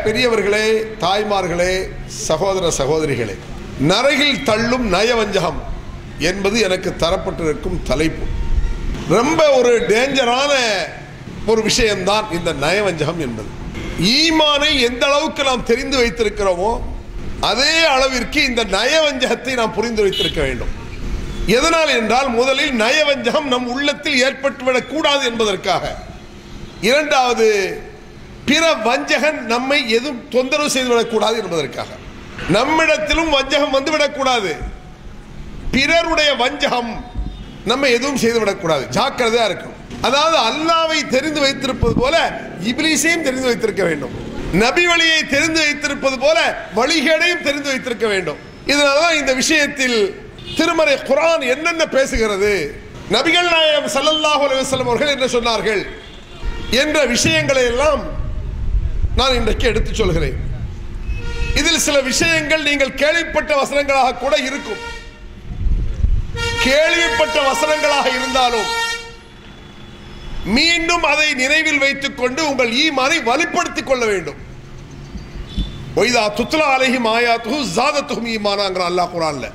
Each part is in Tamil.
பெரியவர்களே தாய்மார்களே சகோதர சகோதரிகளே நரகில் தள்ளும் நயவஞ்சகம் என்பது எனக்கு தரப்பட்டிருக்கும் தலைப்பு ரொம்ப ஒரு டேஞ்சரான ஒரு விஷயம்தான் இந்த நயவஞ்சகம் என்பது ஈமானை எந்த அளவுக்கு நாம் தெரிந்து வைத்திருக்கிறோமோ அதே அளவிற்கு இந்த நயவஞ்சகத்தை நாம் புரிந்து வைத்திருக்க வேண்டும் எதனால் என்றால் முதலில் நயவஞ்சகம் நம் உள்ளத்தில் ஏற்பட்டுவிடக் கூடாது என்பதற்காக இரண்டாவது பிற வஞ்சகன் நம்மை எதுவும் தொந்தரவு செய்துவிடக்கூடாது என்பதற்காக நம்மிடத்திலும் வஞ்சகம் வந்துவிடக்கூடாது பிறருடைய வஞ்சகம் நம்ம எதுவும் செய்துவிடக்கூடாது ஜாக்கிரதையா இருக்கும் அதாவது அல்லாவை தெரிந்து வைத்திருப்பது போல இபிலிசையும் தெரிந்து வைத்திருக்க வேண்டும் நபி வழியை தெரிந்து வைத்திருப்பது போல வழிகேடையும் தெரிந்து வைத்திருக்க வேண்டும் இதனால்தான் இந்த விஷயத்தில் திருமறை குரான் என்னென்ன பேசுகிறது நபிகள் நாயகம் ஸல்லல்லாஹு அலைஹி வஸல்லம் அவர்கள் என்ன சொன்னார்கள் என்ற விஷயங்களை எல்லாம் நான் இன்றைக்கு எடுத்துச் சொல்கிறேன் இதில் சில விஷயங்கள் நீங்கள் கேள்விப்பட்ட வசனங்களாக கூட இருக்கும் கேள்விப்பட்ட வசனங்களாக இருந்தாலும் மீண்டும் அதை நினைவில் வைத்துக் கொண்டு உங்கள் ஈமானை வலுப்படுத்திக் கொள்ள வேண்டும் ஒய்தா துத்லா அலைஹி மாயாத்துஹு ஜாதத்துஹும் ஈமானாங்கிற அல்லாஹ் குரான்ல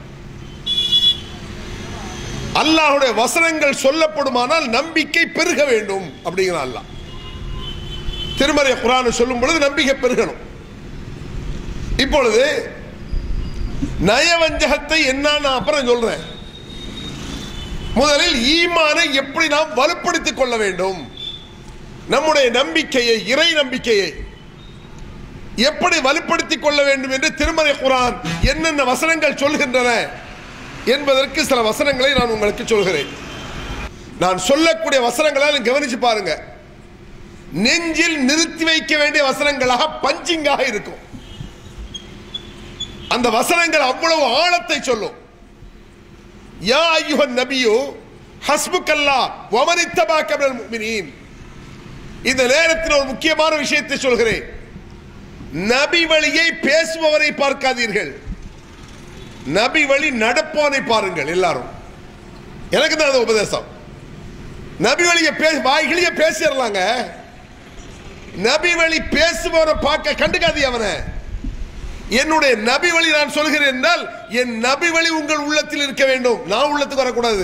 அல்லாஹ்வுடைய வசனங்கள் சொல்லப்படுமானால் நம்பிக்கை பெருக வேண்டும் அப்படிங்கிற அல்லாஹ் திருமறை குரான் சொல்லும் பொழுது நம்பிக்கை பெருகணும் இப்பொழுது நயவஞ்சகத்தை என்ன நான் அப்புறம் சொல்றேன் முதலில் ஈமானை எப்படி நாம் வலுப்படுத்திக் கொள்ள வேண்டும் நம்முடைய நம்பிக்கையை இறை நம்பிக்கையை எப்படி வலுப்படுத்திக் கொள்ள வேண்டும் என்று திருமறை குரான் என்னென்ன வசனங்கள் சொல்கின்றன என்பதற்கு சில வசனங்களை நான் உங்களுக்கு சொல்கிறேன் நான் சொல்லக்கூடிய வசனங்களை கவனிச்சு பாருங்க நெஞ்சில் நிறுத்தி வைக்க வேண்டிய வசனங்களாக பஞ்சிங்காக இருக்கும் அந்த வசனங்கள் அவ்வளவு ஆழத்தை சொல்லும் யா ஐயுஹன் நபியு ஹஸ்புக்கல்லா வமனித்தபாக்க மினல் முஃமினீன் இந்த நேரத்தில் ஒரு முக்கியமான விஷயத்தை சொல்கிறேன் நபி வழியை பேசுபவரை பார்க்காதீர்கள் நபி வழி நடப்பவனை பாருங்கள் எல்லாரும் எனக்கு தான் அது உபதேசம் நபி வழியை பே வாய்களையே பேசிடலாங்க நபி வழி பேசுபவரை பார்க்க கண்டுக்காதீ அவனை என்னுடைய நபி வழி நான் சொல்கிறேன் என்றால் என் நபி வழி உங்கள் உள்ளத்தில் இருக்க வேண்டும் நான் உள்ளத்துக்கு வரக்கூடாது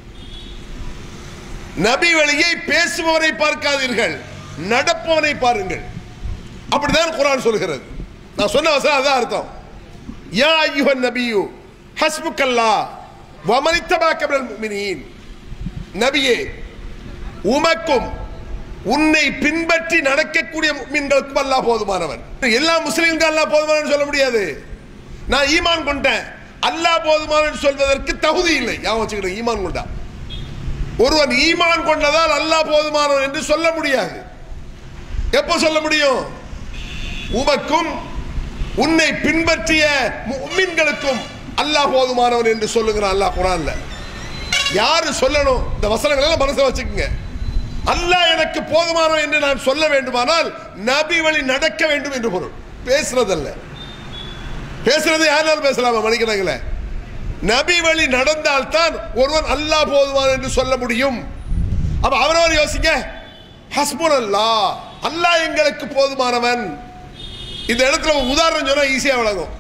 நபி வழியை பேசுபவரை பார்க்காதீர்கள் நடப்பவனை பாருங்கள் அப்படிதான் குரான் சொல்கிறது நான் சொன்ன வசனம் அதான் அர்த்தம் யா ஐயுஹன் நபியு ஹஸ்புக்கல்லா வமனித்தபாக்க மினல் முஃமினீன் நபியே உமக்கும் உன்னை பின்பற்றி நடக்கக்கூடிய முஃமின்களுக்கும் அல்லாஹ் போதுமானவன் எல்லா முஸ்லிம்கள் அல்லாஹ் போதுமானவன் சொல்ல முடியாது நான் ஈமான் கொண்டேன் அல்லாஹ் போதுமானவன் சொல்வதற்கு தகுதி இல்லை ஞாபகம் வச்சுக்கிட்டு ஈமான் கொண்டா ஒருவன் ஈமான் கொண்டதால் அல்லாஹ் போதுமானவன் என்று சொல்ல முடியாது எப்போ சொல்ல முடியும் உமக்கும் உன்னை பின்பற்றிய முஃமின்களுக்கும் அல்லாஹ் போதுமானவன் என்று சொல்லுகிறான் அல்லாஹ் குரான்ல யாரு சொல்லணும் இந்த வசனங்கள் எல்லாம் மனசுல வச்சுக்கோங்க அல்லாஹ் எனக்கு போதுமானவன் என்று நான் சொல்ல வேண்டுமானால் நபி வழி நடக்க வேண்டும் என்று பொருள் பேசுறதல்ல பேசுறது யாராலும் பேசலாமா மணிக்கணக்கில் நபி வழி நடந்தால்தான் ஒருவன் அல்லாஹ் போதுமானவன் என்று சொல்ல முடியும் அப்ப அவரவர் யோசிங்க ஹஸ்புன் அல்லாஹ் அல்லாஹ் எங்களுக்கு போதுமானவன் இந்த இடத்துல ஒரு உதாரணம் சொன்னா ஈஸியா விளங்கும்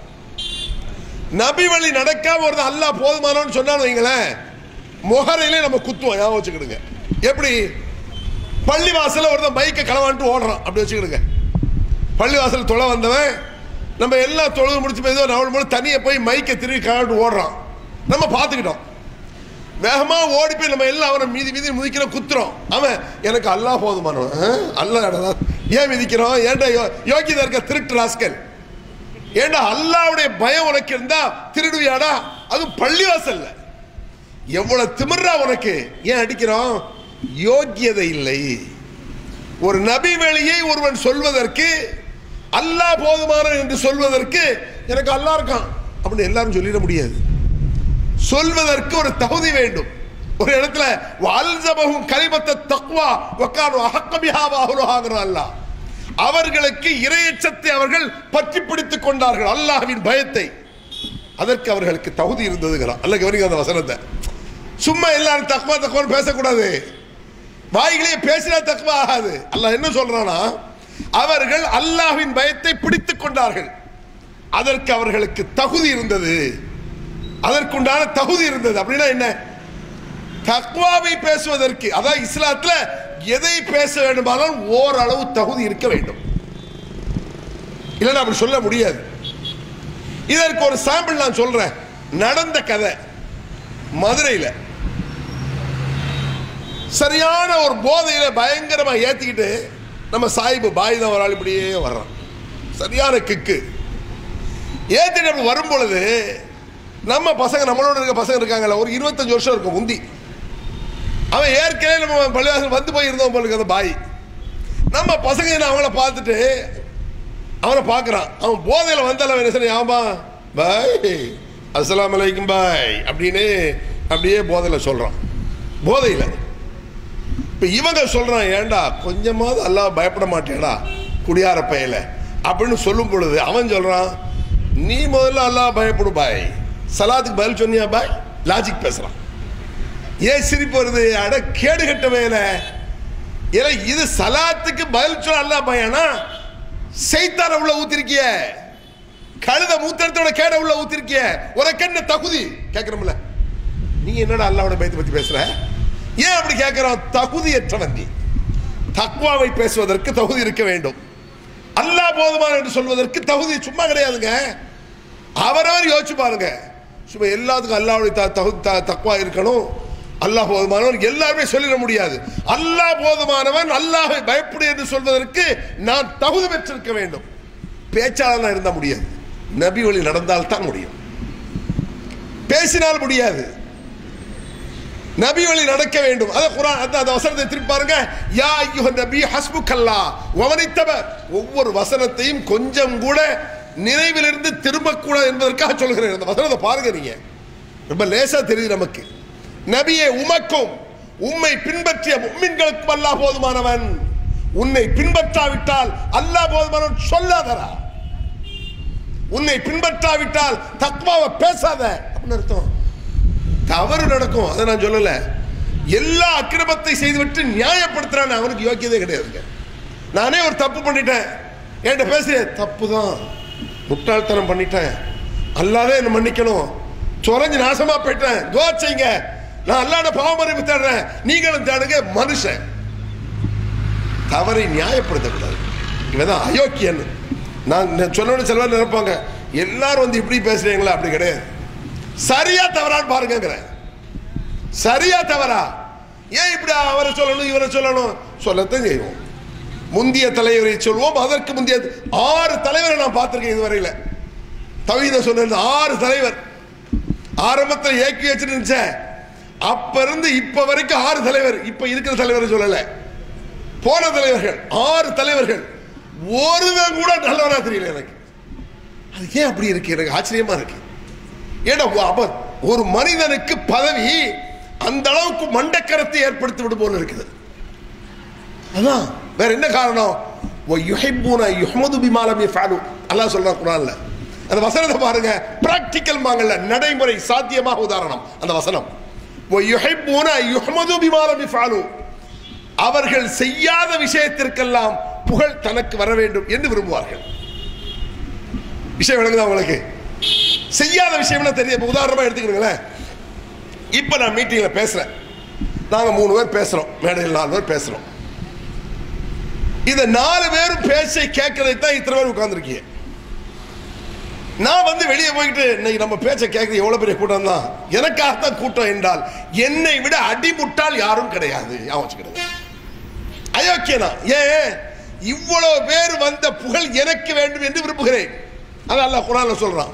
நபி வழி நடக்காம ஒரு அல்லாஹ் போதுமானவன் சொன்னான்னு வைங்களேன் முகரையிலே நம்ம குத்துவோம் ஞாபகம் வச்சுக்கிடுங்க எப்படி பள்ளி வாசல்ல ஒருத்தன் பைக்கை களவான்ட்டு ஓடுறான் அப்படி வச்சுக்கிடுங்க பள்ளி வாசல் தொலை வந்தவன் நம்ம எல்லாம் தொழுது முடிச்சு போய் ஏதோ நவல் மூலம் தனியை போய் மைக்கை திரும்பி களவான்ட்டு ஓடுறான் நம்ம பார்த்துக்கிட்டோம் வேகமா ஓடி போய் நம்ம எல்லாம் அவனை மீதி மீதி மிதிக்கிற குத்துறோம் அவன் எனக்கு அல்லாஹ் போதுமானவன் ஆ? அல்லாஹ் ஏன் மிதிக்கிறோம் ஏன்டா யோ- யோகிதா இருக்க திருட்டு ராஸ்கல் ஏண்டா அல்லாவுடைய பயம் உனக்கு இருந்தா திருடுவியாடா அது பள்ளிவாசல்ல எவ்வளவு திமிர்றா உனக்கு ஏன் அடிக்கிறோம் யோக்கியதை இல்லை ஒரு நபி வழியை ஒருவன் சொல்வதற்கு அல்லாஹ் போதுமானவன் என்று சொல்வதற்கு எனக்கு அல்லாஹ் இருக்கான் அப்படின்னு எல்லாரும் சொல்லிட முடியாது சொல்வதற்கு ஒரு தகுதி வேண்டும் ஒரு இடத்துல அல்சபகும் கலிமத்த தக்வா வக்கானு அஹக்கபிஹாவாகுறான் அல்லாஹ் அவர்களுக்கு இரையச்சத்தை அவர்கள் பற்றி பிடித்துக் கொண்டார்கள் அல்லாஹ்வின் பயத்தை அதற்கு அவர்களுக்கு தகுதி இருந்ததுங்கிறான் அல்ல கவனிங்க அந்த வசனத்தை சும்மா எல்லாரும் தக்வா தக்வான்னு பேசக்கூடாது வாய்களே பேசினா தக்வா ஆகாது அல்லாஹ் என்ன சொல்றானா அவர்கள் அல்லாஹ்வின் பயத்தை பிடித்துக் கொண்டார்கள் அதற்கு அவர்களுக்கு தகுதி இருந்தது அதற்குண்டான தகுதி இருந்தது அப்படின்னா என்ன தக்வாவை பேசுவதற்கு அதான் இஸ்லாத்துல எதை பேச வேண்டுமானாலும் ஓரளவு தகுதி இருக்க வேண்டும் இல்லைன்னா அப்படி சொல்ல முடியாது இதற்கு ஒரு சாம்பிள் நான் சொல்றேன் நடந்த கதை மதுரையில் சரியான ஒரு போதையில பயங்கரமா ஏத்திக்கிட்டு நம்ம சாயிபு பாய் தான் ஒரு ஆள் இப்படியே வர்றான் சரியான கிக்கு ஏத்திட்டு அப்படி வரும் பொழுது நம்ம பசங்க நம்மளோட இருக்க பசங்க இருக்காங்கல்ல ஒரு இருபத்தஞ்சு வருஷம் இருக்கும் முந்தி அவன் ஏற்கனவே நம்ம பள்ளிவாசல் வந்து போய் இருந்தோம் போல இருக்கு அந்த பாய் நம்ம பசங்க என்ன அவங்கள பார்த்துட்டு அவனை பார்க்குறான் அவன் போதையில் வந்தால அவன் என்ன சொன்ன ஆமா பாய் அஸ்ஸலாமு அலைக்கும் பாய் அப்படின்னு அப்படியே போதையில் சொல்கிறான் போதையில் இப்போ இவங்க சொல்கிறான் ஏன்டா கொஞ்சமாவது அல்லாஹ் பயப்பட மாட்டேடா குடியார பயல அப்படின்னு சொல்லும் பொழுது அவன் சொல்கிறான் நீ முதல்ல அல்லாஹ் பயப்படு பாய் சலாத்துக்கு பதில் சொன்னியா பாய் லாஜிக் பேசுகிறான் ஏன் சிரிப்பு வருது அட கேடு கட்ட வேலை ஏன்னா இது சலாத்துக்கு பதில் சொல்ல அல்லாஹ் பையனா செய்தார உள்ள ஊத்திருக்கிய கழுத மூத்திரத்தோட கேட உள்ள ஊத்திருக்கிய உனக்கு என்ன தகுதி கேட்கிறோம்ல நீ என்னடா அல்லாவோட பயத்தை பத்தி பேசுற ஏன் அப்படி கேட்கிறோம் தகுதியற்றவன் நீ தக்வாவை பேசுவதற்கு தகுதி இருக்க வேண்டும் அல்லாஹ் போதுமான என்று சொல்வதற்கு தகுதி சும்மா கிடையாதுங்க அவரவர் யோசிச்சு பாருங்க சும்மா எல்லாத்துக்கும் அல்லாவுடைய த- தகு த- தக்வா இருக்கணும் அல்லாஹ் போதுமானவன் எல்லாருமே சொல்லிட முடியாது அல்லாஹ் போதுமானவன் அல்லாஹை பயப்படு என்று சொல்வதற்கு நான் தகுதி பெற்றிருக்க வேண்டும் பேச்சாளனா இருந்தா முடியாது நபி வழி நடந்தால் தான் முடியும் பேசினால் முடியாது நபி வழி நடக்க வேண்டும் அத குரான் அந்த அந்த வசனத்தை திருப்பி பாருங்க யா ஐயுஹன் நபி ஹஸ்புக்கல்லா வமனித்தவர் ஒவ்வொரு வசனத்தையும் கொஞ்சம் கூட நினைவிலிருந்து திரும்பக்கூடாது என்பதற்காக சொல்கிறேன் அந்த வசனத்தை பாருங்க நீங்க ரொம்ப லேசா தெரியுது நமக்கு நபியே உமக்கும் உம்மை பின்பற்றிய மும்மின்களுக்கும் அல்லாஹ் போதுமானவன் உன்னை பின்பற்றாவிட்டால் அல்லாஹ் போதுமானவன் சொல்லாதரா உன்னை பின்பற்றாவிட்டால் தக்வாவை பேசாத அப்படின்னு அர்த்தம் தவறு நடக்கும் அதை நான் சொல்லல எல்லா அக்கிரமத்தை செய்துவிட்டு நியாயப்படுத்துறான் அவனுக்கு யோக்கியதே கிடையாதுங்க நானே ஒரு தப்பு பண்ணிட்டேன் என்கிட்ட பேசுறேன் தப்பு தான் முட்டாள்தனம் பண்ணிட்டேன் அல்லாதே என்ன மன்னிக்கணும் சொரஞ்சு நாசமா போயிட்டேன் துவா செய்யுங்க நான் அல்லாட பாவமறிவு தேடுறேன் நீங்களும் தேடுங்க மனுஷன் தவறை நியாயப்படுத்தக்கூடாது இவன் தான் அயோக்கியன் நான் நான் சொன்னோன்னு சில பேர் நினைப்பாங்க எல்லாரும் வந்து இப்படி பேசுறீங்களா அப்படி கிடையாது சரியா தவறான்னு பாருங்கிறேன் சரியா தவறா ஏன் இப்படி அவரை சொல்லணும் இவரை சொல்லணும் சொல்லத்தான் செய்வோம் முந்திய தலைவரை சொல்வோம் அதற்கு முந்தைய ஆறு தலைவரை நான் பார்த்திருக்கேன் இதுவரையில தவீத சொன்ன ஆறு தலைவர் ஆரம்பத்தில் ஏக்கி வச்சிருந்துச்சேன் அப்ப இருந்து இப்ப வரைக்கும் ஆறு தலைவர் இப்ப இருக்கிற தலைவரை சொல்லல போன தலைவர்கள் ஆறு தலைவர்கள் ஒருவன் கூட நல்லவனா தெரியல எனக்கு அது ஏன் அப்படி இருக்கு எனக்கு ஆச்சரியமா இருக்கு ஏன்னா அப்ப ஒரு மனிதனுக்கு பதவி அந்த அளவுக்கு மண்டக்கரத்தை ஏற்படுத்தி விடும் போல இருக்குது அதான் வேற என்ன காரணம் யுஹிப்பூன யுஹ்மது பிமாலம் யஃபாலு அல்லாஹ் சொல்றான் குர்ஆன்ல அந்த வசனத்தை பாருங்க பிராக்டிக்கல் மாங்கல்ல நடைமுறை சாத்தியமாக உதாரணம் அந்த வசனம் யுஹிப்பூன யுஹ்மது பிமாலம் யஃபாலு அவர்கள் செய்யாத விஷயத்திற்கெல்லாம் புகழ் தனக்கு வர வேண்டும் என்று விரும்புவார்கள் விஷயம் விளங்குதா உங்களுக்கு செய்யாத விஷயம்னா தெரிய இப்ப உதாரணமா எடுத்துக்கிறீங்களேன் இப்ப நான் மீட்டிங்ல பேசுறேன் நாங்க மூணு பேர் பேசுறோம் மேடையில் நாலு பேர் பேசுறோம் இந்த நாலு பேரும் பேச்சை கேட்கறதை தான் இத்தனை பேர் உட்கார்ந்துருக்கீங்க நான் வந்து வெளியே போயிட்டு இன்னைக்கு நம்ம பேச்சை கேட்கறது எவ்வளவு பெரிய கூட்டம் தான் எனக்காகத்தான் கூட்டம் என்றால் என்னை விட அடிமுட்டால் யாரும் கிடையாது ஞாபகம் வச்சுக்கிடுங்க அயோக்கியனா ஏன் இவ்வளவு பேர் வந்த புகழ் எனக்கு வேண்டும் என்று விரும்புகிறேன் அது அல்லாஹ் குரான்ல சொல்றான்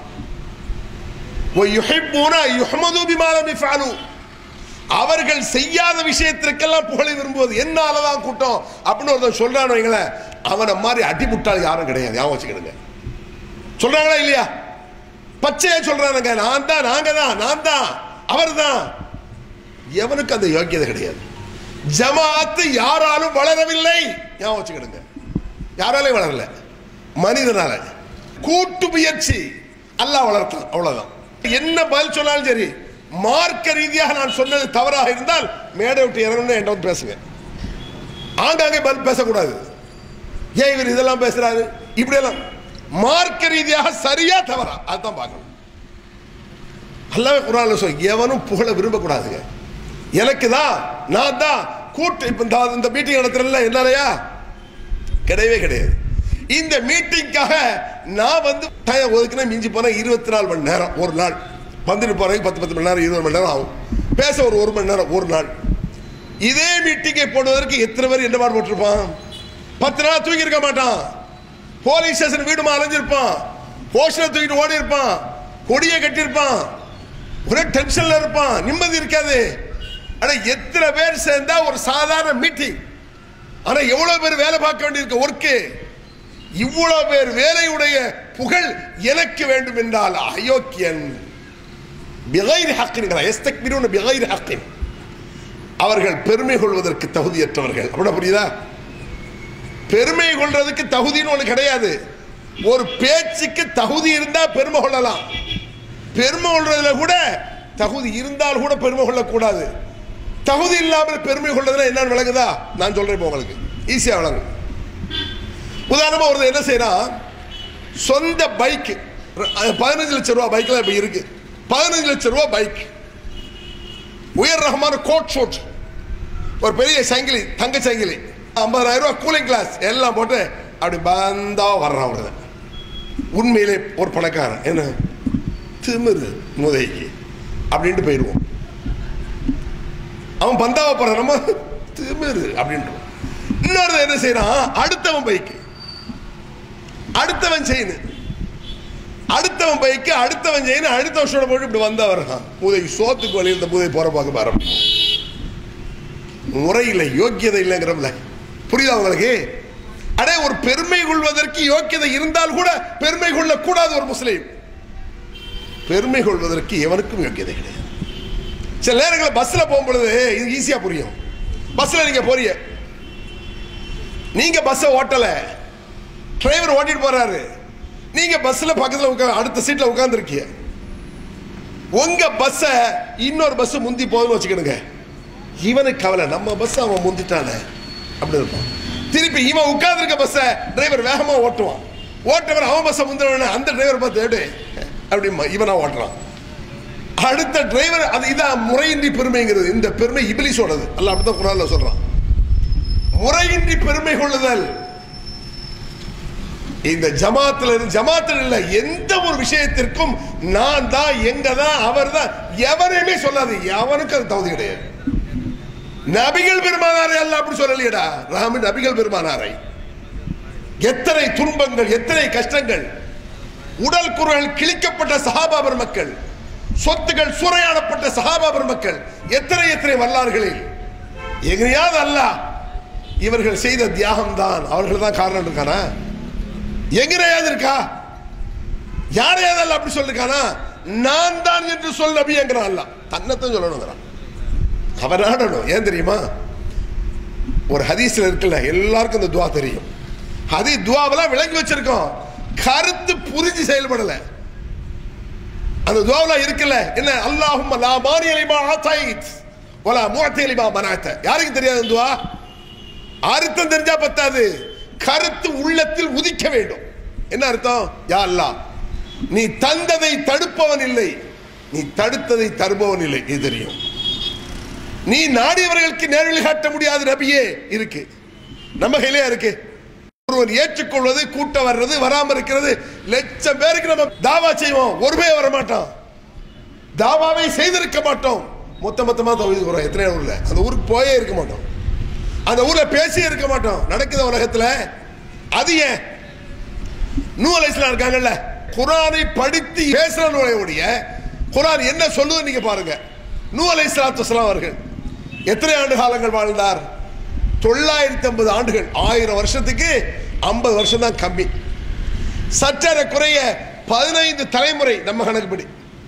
وَيُحِبُّونَ يُحْمَدُوا بِمَا لَمْ يَفْعَلُوا. அவர்கள் செய்யாத விஷயத்திற்கெல்லாம் புகழை விரும்புவது என்னாலதான் கூட்டம் அப்படின்னு ஒருத்தன் சொல்றான்னு வைங்களேன் அவனை மாதிரி அடிமுட்டாள் யாரும் கிடையாது ஞாபகம் வச்சுக்கிடுங்க சொல்றாங்களா இல்லையா பச்சையா சொல்றானுங்க நான் தான் நாங்க தான் நான் தான் அவர் தான் எவனுக்கு அந்த யோக்கியதை கிடையாது ஜமாத்து யாராலும் வளரவில்லை ஞாபகம் வச்சுக்கிடுங்க யாராலையும் வளரல மனிதனால கூட்டு முயற்சி அல்லாஹ் வளர்த்தான் அவ்வளவுதான் என்ன பதில் சொன்னாலும் சரி மார்க்க ரீதியாக நான் சொன்னது தவறாக இருந்தால் மேடை விட்டு இறங்கணும் என்கிட்ட வந்து பேசுங்க ஆங்காங்கே பதில் பேசக்கூடாது ஏன் இவர் இதெல்லாம் பேசுறாரு இப்படியெல்லாம் மார்க்க ரீதியாக சரியா தவறா அதுதான் பார்க்கணும் அல்லாஹ் குரான்ல சொல் எவனும் புகழ விரும்பக்கூடாதுங்க எனக்கு தான் நான் தான் கூட்டு இப்ப இந்த- இந்த மீட்டிங் நடத்துறேன்ல என்னாலயா கிடையவே கிடையாது இந்த மீட்டிங்காக நான் வந்து டைம் ஒதுக்குனா மிஞ்சி போனா இருபத்தி நாலு மணி நேரம் ஒரு நாள் வந்துட்டு போறதுக்கு பத்து பத்து மணி நேரம் இருபது மணி நேரம் ஆகும் பேச ஒரு ஒரு மணி நேரம் ஒரு நாள் இதே மீட்டிங்கை போடுவதற்கு எத்தனை பேர் என்ன போட்டிருப்பான் பத்து நாள் தூங்கி இருக்க மாட்டான் போலீஸ் ஸ்டேஷன் வீடுமா அலைஞ்சிருப்பான் போஸ்டர் தூக்கிட்டு ஓடி இருப்பான் கொடியை கட்டியிருப்பான் ஒரே டென்ஷன்ல இருப்பான் நிம்மதி இருக்காது ஆனா எத்தனை பேர் சேர்ந்தா ஒரு சாதாரண மீட்டிங் ஆனா எவ்வளவு பேர் வேலை பார்க்க வேண்டியிருக்க ஒர்க்கு இவ்வளவு பேர் வேலையுடைய புகழ் எனக்கு வேண்டும் என்றால் அயோக்கியன் பிகைர் ஹக்கின்கிறா எஸ்தக்பிரூன பிகைர் ஹக்கின் அவர்கள் பெருமை கொள்வதற்கு தகுதியற்றவர்கள் அப்படின்னா புரியுதா பெருமை கொள்றதுக்கு தகுதின்னு ஒண்ணு கிடையாது ஒரு பேச்சுக்கு தகுதி இருந்தா பெருமை கொள்ளலாம் பெருமை கொள்றதுல கூட தகுதி இருந்தால் கூட பெருமை கொள்ளக்கூடாது தகுதி இல்லாமல் பெருமை கொள்றதுல என்னன்னு விளங்குதா நான் சொல்றேன் இப்ப உங்களுக்கு ஈஸியா விளங்கும் உதாரணமா ஒருத்தர் என்ன செய்யறான் சொந்த பைக் பதினஞ்சு லட்சம் ரூபா பைக்ல இப்ப இருக்கு பதினஞ்சு லட்சம் ரூபா பைக் உயர் ரகமான கோட் ஷூட் ஒரு பெரிய சங்கிலி தங்க சங்கிலி ஐம்பதாயிரம் ரூபாய் கூலிங் கிளாஸ் எல்லாம் போட்டு அப்படி பந்தா வர்றான் ஒருத்தன் உண்மையிலே ஒரு பணக்காரன் என்ன திமிரு முதைக்கு அப்படின்ட்டு போயிடுவோம் அவன் பந்தாவை போறான் நம்ம திமிரு அப்படின்ட்டு இன்னொரு என்ன செய்யறான் அடுத்தவன் பைக்கு அடுத்தவன் செய்யணும் அடுத்தவன் பைக்கு அடுத்தவன் செய்யணும் அடுத்த வருஷம் போட்டு இப்படி வந்தா வர்றான் பூதைக்கு சோத்துக்கு வழி இந்த பூதை போற பார்க்க பாரு முறை இல்லை யோக்கியதை இல்லைங்கிறோம்ல புரியுதா உங்களுக்கு அடே ஒரு பெருமை கொள்வதற்கு யோக்கியதை இருந்தால் கூட பெருமை கொள்ளக்கூடாது ஒரு முஸ்லீம் பெருமை கொள்வதற்கு எவனுக்கும் யோக்கியதை கிடையாது சில நேரங்களில் பஸ்ல போகும்பொழுது இது ஈஸியா புரியும் பஸ்ல நீங்க போறீங்க நீங்க பஸ்ஸை ஓட்டல டிரைவர் ஓட்டிட்டு போறாரு நீங்க பஸ்ல பக்கத்துல உட்கா அடுத்த சீட்ல உட்கார்ந்துருக்கீங்க உங்க பஸ்ஸ இன்னொரு பஸ் முந்தி போகுதுன்னு வச்சுக்கிடுங்க இவனுக்கு கவலை நம்ம பஸ் அவன் முந்திட்டானே அப்படி இருப்பான் திருப்பி இவன் உட்கார்ந்துருக்க பஸ்ஸ டிரைவர் வேகமா ஓட்டுவான் ஓட்டவர் அவன் பஸ்ஸை முந்தின அந்த டிரைவர் பார்த்து எடு அப்படி இவனா ஓட்டுறான் அடுத்த டிரைவர் அது இதான் முறையின்றி பெருமைங்கிறது இந்த பெருமை இபிலிஸோடது அல்ல அப்படிதான் குரான்ல சொல்றான் முறையின்றி பெருமை கொள்ளுதல் இந்த ஜமாத்துல இருந்து ஜமாத்தில் இல்ல எந்த ஒரு விஷயத்திற்கும் நான் தான் எங்க தான் அவர் தான் எவரையுமே சொல்லாது எவனுக்கு அது தகுதி கிடையாது நபிகள் பெருமானாரை அல்ல அப்படி சொல்லலையடா ராம நபிகள் பெருமானாரை எத்தனை துன்பங்கள் எத்தனை கஷ்டங்கள் உடல் குரல் கிழிக்கப்பட்ட சஹாபா பெருமக்கள் சொத்துகள் சூறையாடப்பட்ட சஹாபா பெருமக்கள் எத்தனை எத்தனை வரலாறுகளில் எங்கேயாவது அல்லாஹ் இவர்கள் செய்த தியாகம் தான் அவர்கள் தான் காரணம் இருக்கானா எங்கேயாவது இருக்கா யாரையாவது அல்ல அப்படி சொல்லிருக்கானா நான் தான் என்று சொல் நபிங்கிறான் அல்ல தன்னைத்தான் சொல்லணுங்கிறான் அவன் ஆடணும் ஏன் தெரியுமா ஒரு ஹதீஸ்ல இருக்குல்ல எல்லாருக்கும் இந்த துவா தெரியும் ஹதி துவாவெல்லாம் விளங்கி வச்சிருக்கோம் கருத்து புரிஞ்சு செயல்படல அந்த துவாவெல்லாம் இருக்குல்ல என்ன அல்லாஹும் லா மானி அலிமா ஆத்தாயித் வலா முஅத்தி அலிமா மனாத்த யாருக்கு தெரியாது இந்த துவா அர்த்தம் தெரிஞ்சா பத்தாது கருத்து உள்ளத்தில் உதிக்க வேண்டும் என்ன அர்த்தம் யா அல்லாஹ் நீ தந்ததை தடுப்பவன் இல்லை நீ தடுத்ததை தருபவன் இல்லை இது தெரியும் நீ நாடியவர்களுக்கு நேர்வழி காட்ட முடியாத நபியே இருக்கு நம்ம கையிலே இருக்கு ஒருவர் ஏற்றுக்கொள்வது கூட்டம் வர்றது வராம இருக்கிறது லட்சம் பேருக்கு நம்ம தாவா செய்வோம் ஒருமே வர மாட்டோம் தாவாவை செய்திருக்க மாட்டோம் மொத்த மொத்தமா தவிர்த்து போறோம் எத்தனை ஊர்ல அந்த ஊருக்கு போயே இருக்க மாட்டோம் அந்த ஊர்ல பேசியே இருக்க மாட்டோம் நடக்குது உலகத்துல அது ஏன் நூ அலைஸ்லாம் இருக்காங்கல்ல குரானை படித்து பேசுறவனுடைய குரான் என்ன சொல்லுது நீங்க பாருங்க நூ அலை சலாத்து அவர்கள் எத்தனை ஆண்டு காலங்கள் வாழ்ந்தார் தொள்ளாயிரத்தி ஐம்பது ஆண்டுகள் ஆயிரம் வருஷத்துக்கு ஐம்பது வருஷம் தான் கம்மி சற்றர குறைய பதினைந்து தலைமுறை நம்ம கணக்குப்படி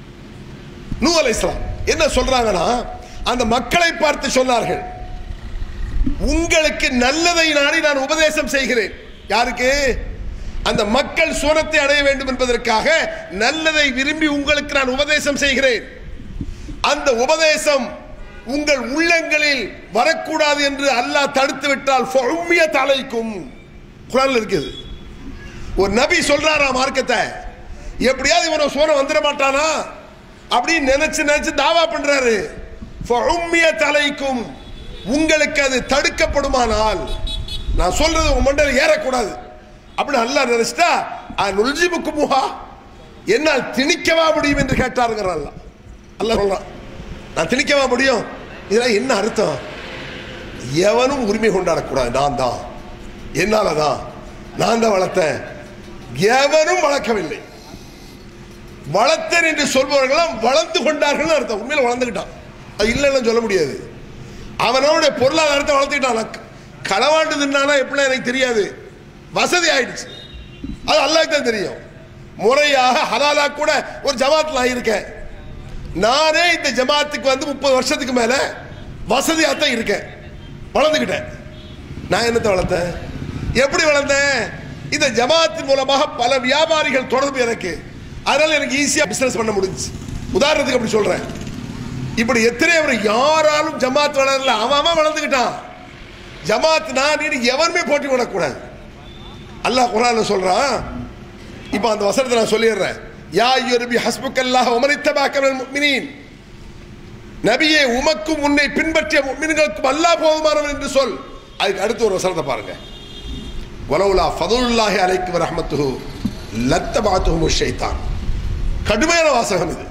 நூ அலை என்ன சொல்றாங்கன்னா அந்த மக்களை பார்த்து சொன்னார்கள் உங்களுக்கு நல்லதை நாடி நான் உபதேசம் செய்கிறேன் யாருக்கு அந்த மக்கள் சூரத்தை அடைய வேண்டும் என்பதற்காக நல்லதை விரும்பி உங்களுக்கு நான் உபதேசம் செய்கிறேன் அந்த உபதேசம் உங்கள் உள்ளங்களில் வரக்கூடாது என்று அல்லாஹ் தடுத்து விட்டால் ஃபஉம்மிய தலைக்கும் குரான்ல இருக்குது ஒரு நபி சொல்றாரா மார்க்கத்தை எப்படியாவது இவனை சோன வந்துட மாட்டானா அப்படின்னு நினைச்சு நினைச்சு தாவா பண்றாரு ஃபஉம்மிய தலைக்கும் உங்களுக்கு அது தடுக்கப்படுமானால் நான் சொல்றது உங்க மண்டையில் ஏறக்கூடாது அப்படின்னு அல்லாஹ் நினைச்சிட்டா நுல்ஜிபுக்கு முகா என்னால் திணிக்கவா முடியும் என்று கேட்டாருங்கிறான் அல்லாஹ் அல்லாஹ் சொல்றான் நான் திணிக்கவா முடியும் இதெல்லாம் என்ன அர்த்தம் எவனும் உரிமை கொண்டாடக்கூடாது நான் தான் என்னால தான் நான் தான் வளர்த்தேன் எவனும் வளர்க்கவில்லை வளர்த்தேன் என்று சொல்பவர்களாம் வளர்ந்து கொண்டார்கள் அர்த்தம் உண்மையில வளர்ந்துக்கிட்டான் அது இல்லைன்னு சொல்ல முடியாது அவனோட பொருளாதாரத்தை வளர்த்துக்கிட்டான் நான் களவாண்டு தின்னானா எப்படிலாம் எனக்கு தெரியாது வசதி ஆயிடுச்சு அது அல்லாஹ்க்கு தான் தெரியும் முறையாக ஹலாலா கூட ஒரு ஜமாத்தில் ஆகியிருக்கேன் நானே இந்த ஜமாத்துக்கு வந்து முப்பது வருஷத்துக்கு மேல வசதியாக தான் இருக்கேன் வளர்ந்துக்கிட்டேன் நான் என்னத்தை வளர்த்தேன் எப்படி வளர்ந்தேன் இந்த ஜமாத்தின் மூலமாக பல வியாபாரிகள் தொடர்பு எனக்கு அதனால எனக்கு ஈஸியா பிசினஸ் பண்ண முடிஞ்சுச்சு உதாரணத்துக்கு அப்படி சொல்றேன் இப்படி எத்தனை பேர் யாராலும் ஜமாத் வளரல அவன் அவன் வளர்ந்துக்கிட்டான் ஜமாத் நான் நீ எவனுமே போட்டி விடக்கூடாது அல்லாஹ் குரான்ல சொல்றான் இப்போ அந்த வசனத்தை நான் சொல்லிடுறேன் யா யுரபி ஹஸ்புக்கல்லாஹ் உமரித்தபாக்க முஃமினீன் நபியே உமக்கும் உன்னை பின்பற்றிய முஃமின்களுக்கும் அல்லாஹ் போதுமானவன் என்று சொல் அதுக்கு அடுத்து ஒரு வசனத்தை பாருங்க வலவுலா ஃபதுல்லாஹி அலைக்கும் ரஹ்மத்துஹு லத்தபாத்துஹு ஷைத்தான் கடுமையான வாசகம் இது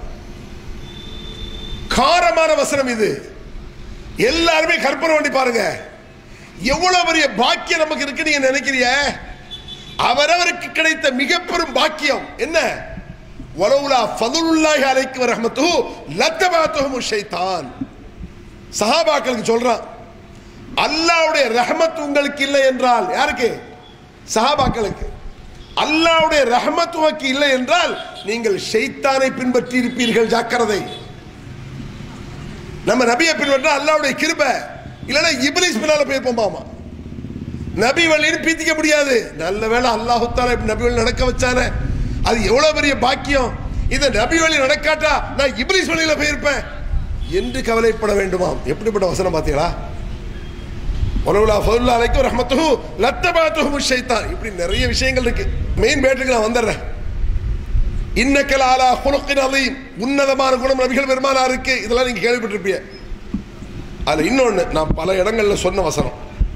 காரமான வசனம் இது எல்லாருமே கற்பனை பண்ணி பாருங்க எவ்வளவு பெரிய பாக்கியம் நமக்கு இருக்கு நீங்க நினைக்கிறீங்க அவரவருக்கு கிடைத்த மிக பெரும் பாக்கியம் என்ன வலவுலா ஃபதுல்லாஹி அலைக்கும் ரஹ்மத்துஹு லத்தபாத்துஹு ஷைத்தான் சஹாபாக்களுக்கு சொல்றான் அல்லாவுடைய ரஹமத் உங்களுக்கு இல்லை என்றால் யாருக்கு சஹாபாக்களுக்கு அல்லாவுடைய ரஹமத் உமக்கு இல்லை என்றால் நீங்கள் ஷைத்தானை பின்பற்றி இருப்பீர்கள் ஜாக்கிரதை நம்ம நபியை பின்பற்றா அல்லாவுடைய கிருபை இல்லைன்னா இப்லீஸ் பின்னால போயிருப்போம் மாமா நபி வழின்னு பீத்திக்க முடியாது நல்ல வேளை அல்லாஹு தாலா இப்படி நபி வழி நடக்க வச்சானே அது எவ்வளவு பெரிய பாக்கியம் இந்த நபி வழி நடக்காட்டா நான் இப்லீஸ் வழியில போயிருப்பேன் என்று கவலைப்பட வேண்டுமாம் எப்படிப்பட்ட வசனம் பார்த்தீங்களா ஒலவுலா ஃபதுல்லா அலைக்கும் ரஹ்மத்துஹு லத்தபாத்துஹு ஷைத்தான் இப்படி நிறைய விஷயங்கள் இருக்கு மெயின் பேட்டுக்கு நான் வந்துடுறேன் இன்னக்கல் ஆலா குலுக்கின் அலீம் உன்னதமான குணம் நபிகள் பெருமானாருக்கு இதெல்லாம் நீங்க கேள்விப்பட்டிருப்பீங்க அதுல இன்னொன்னு நான் பல இடங்கள்ல சொன்ன வசனம்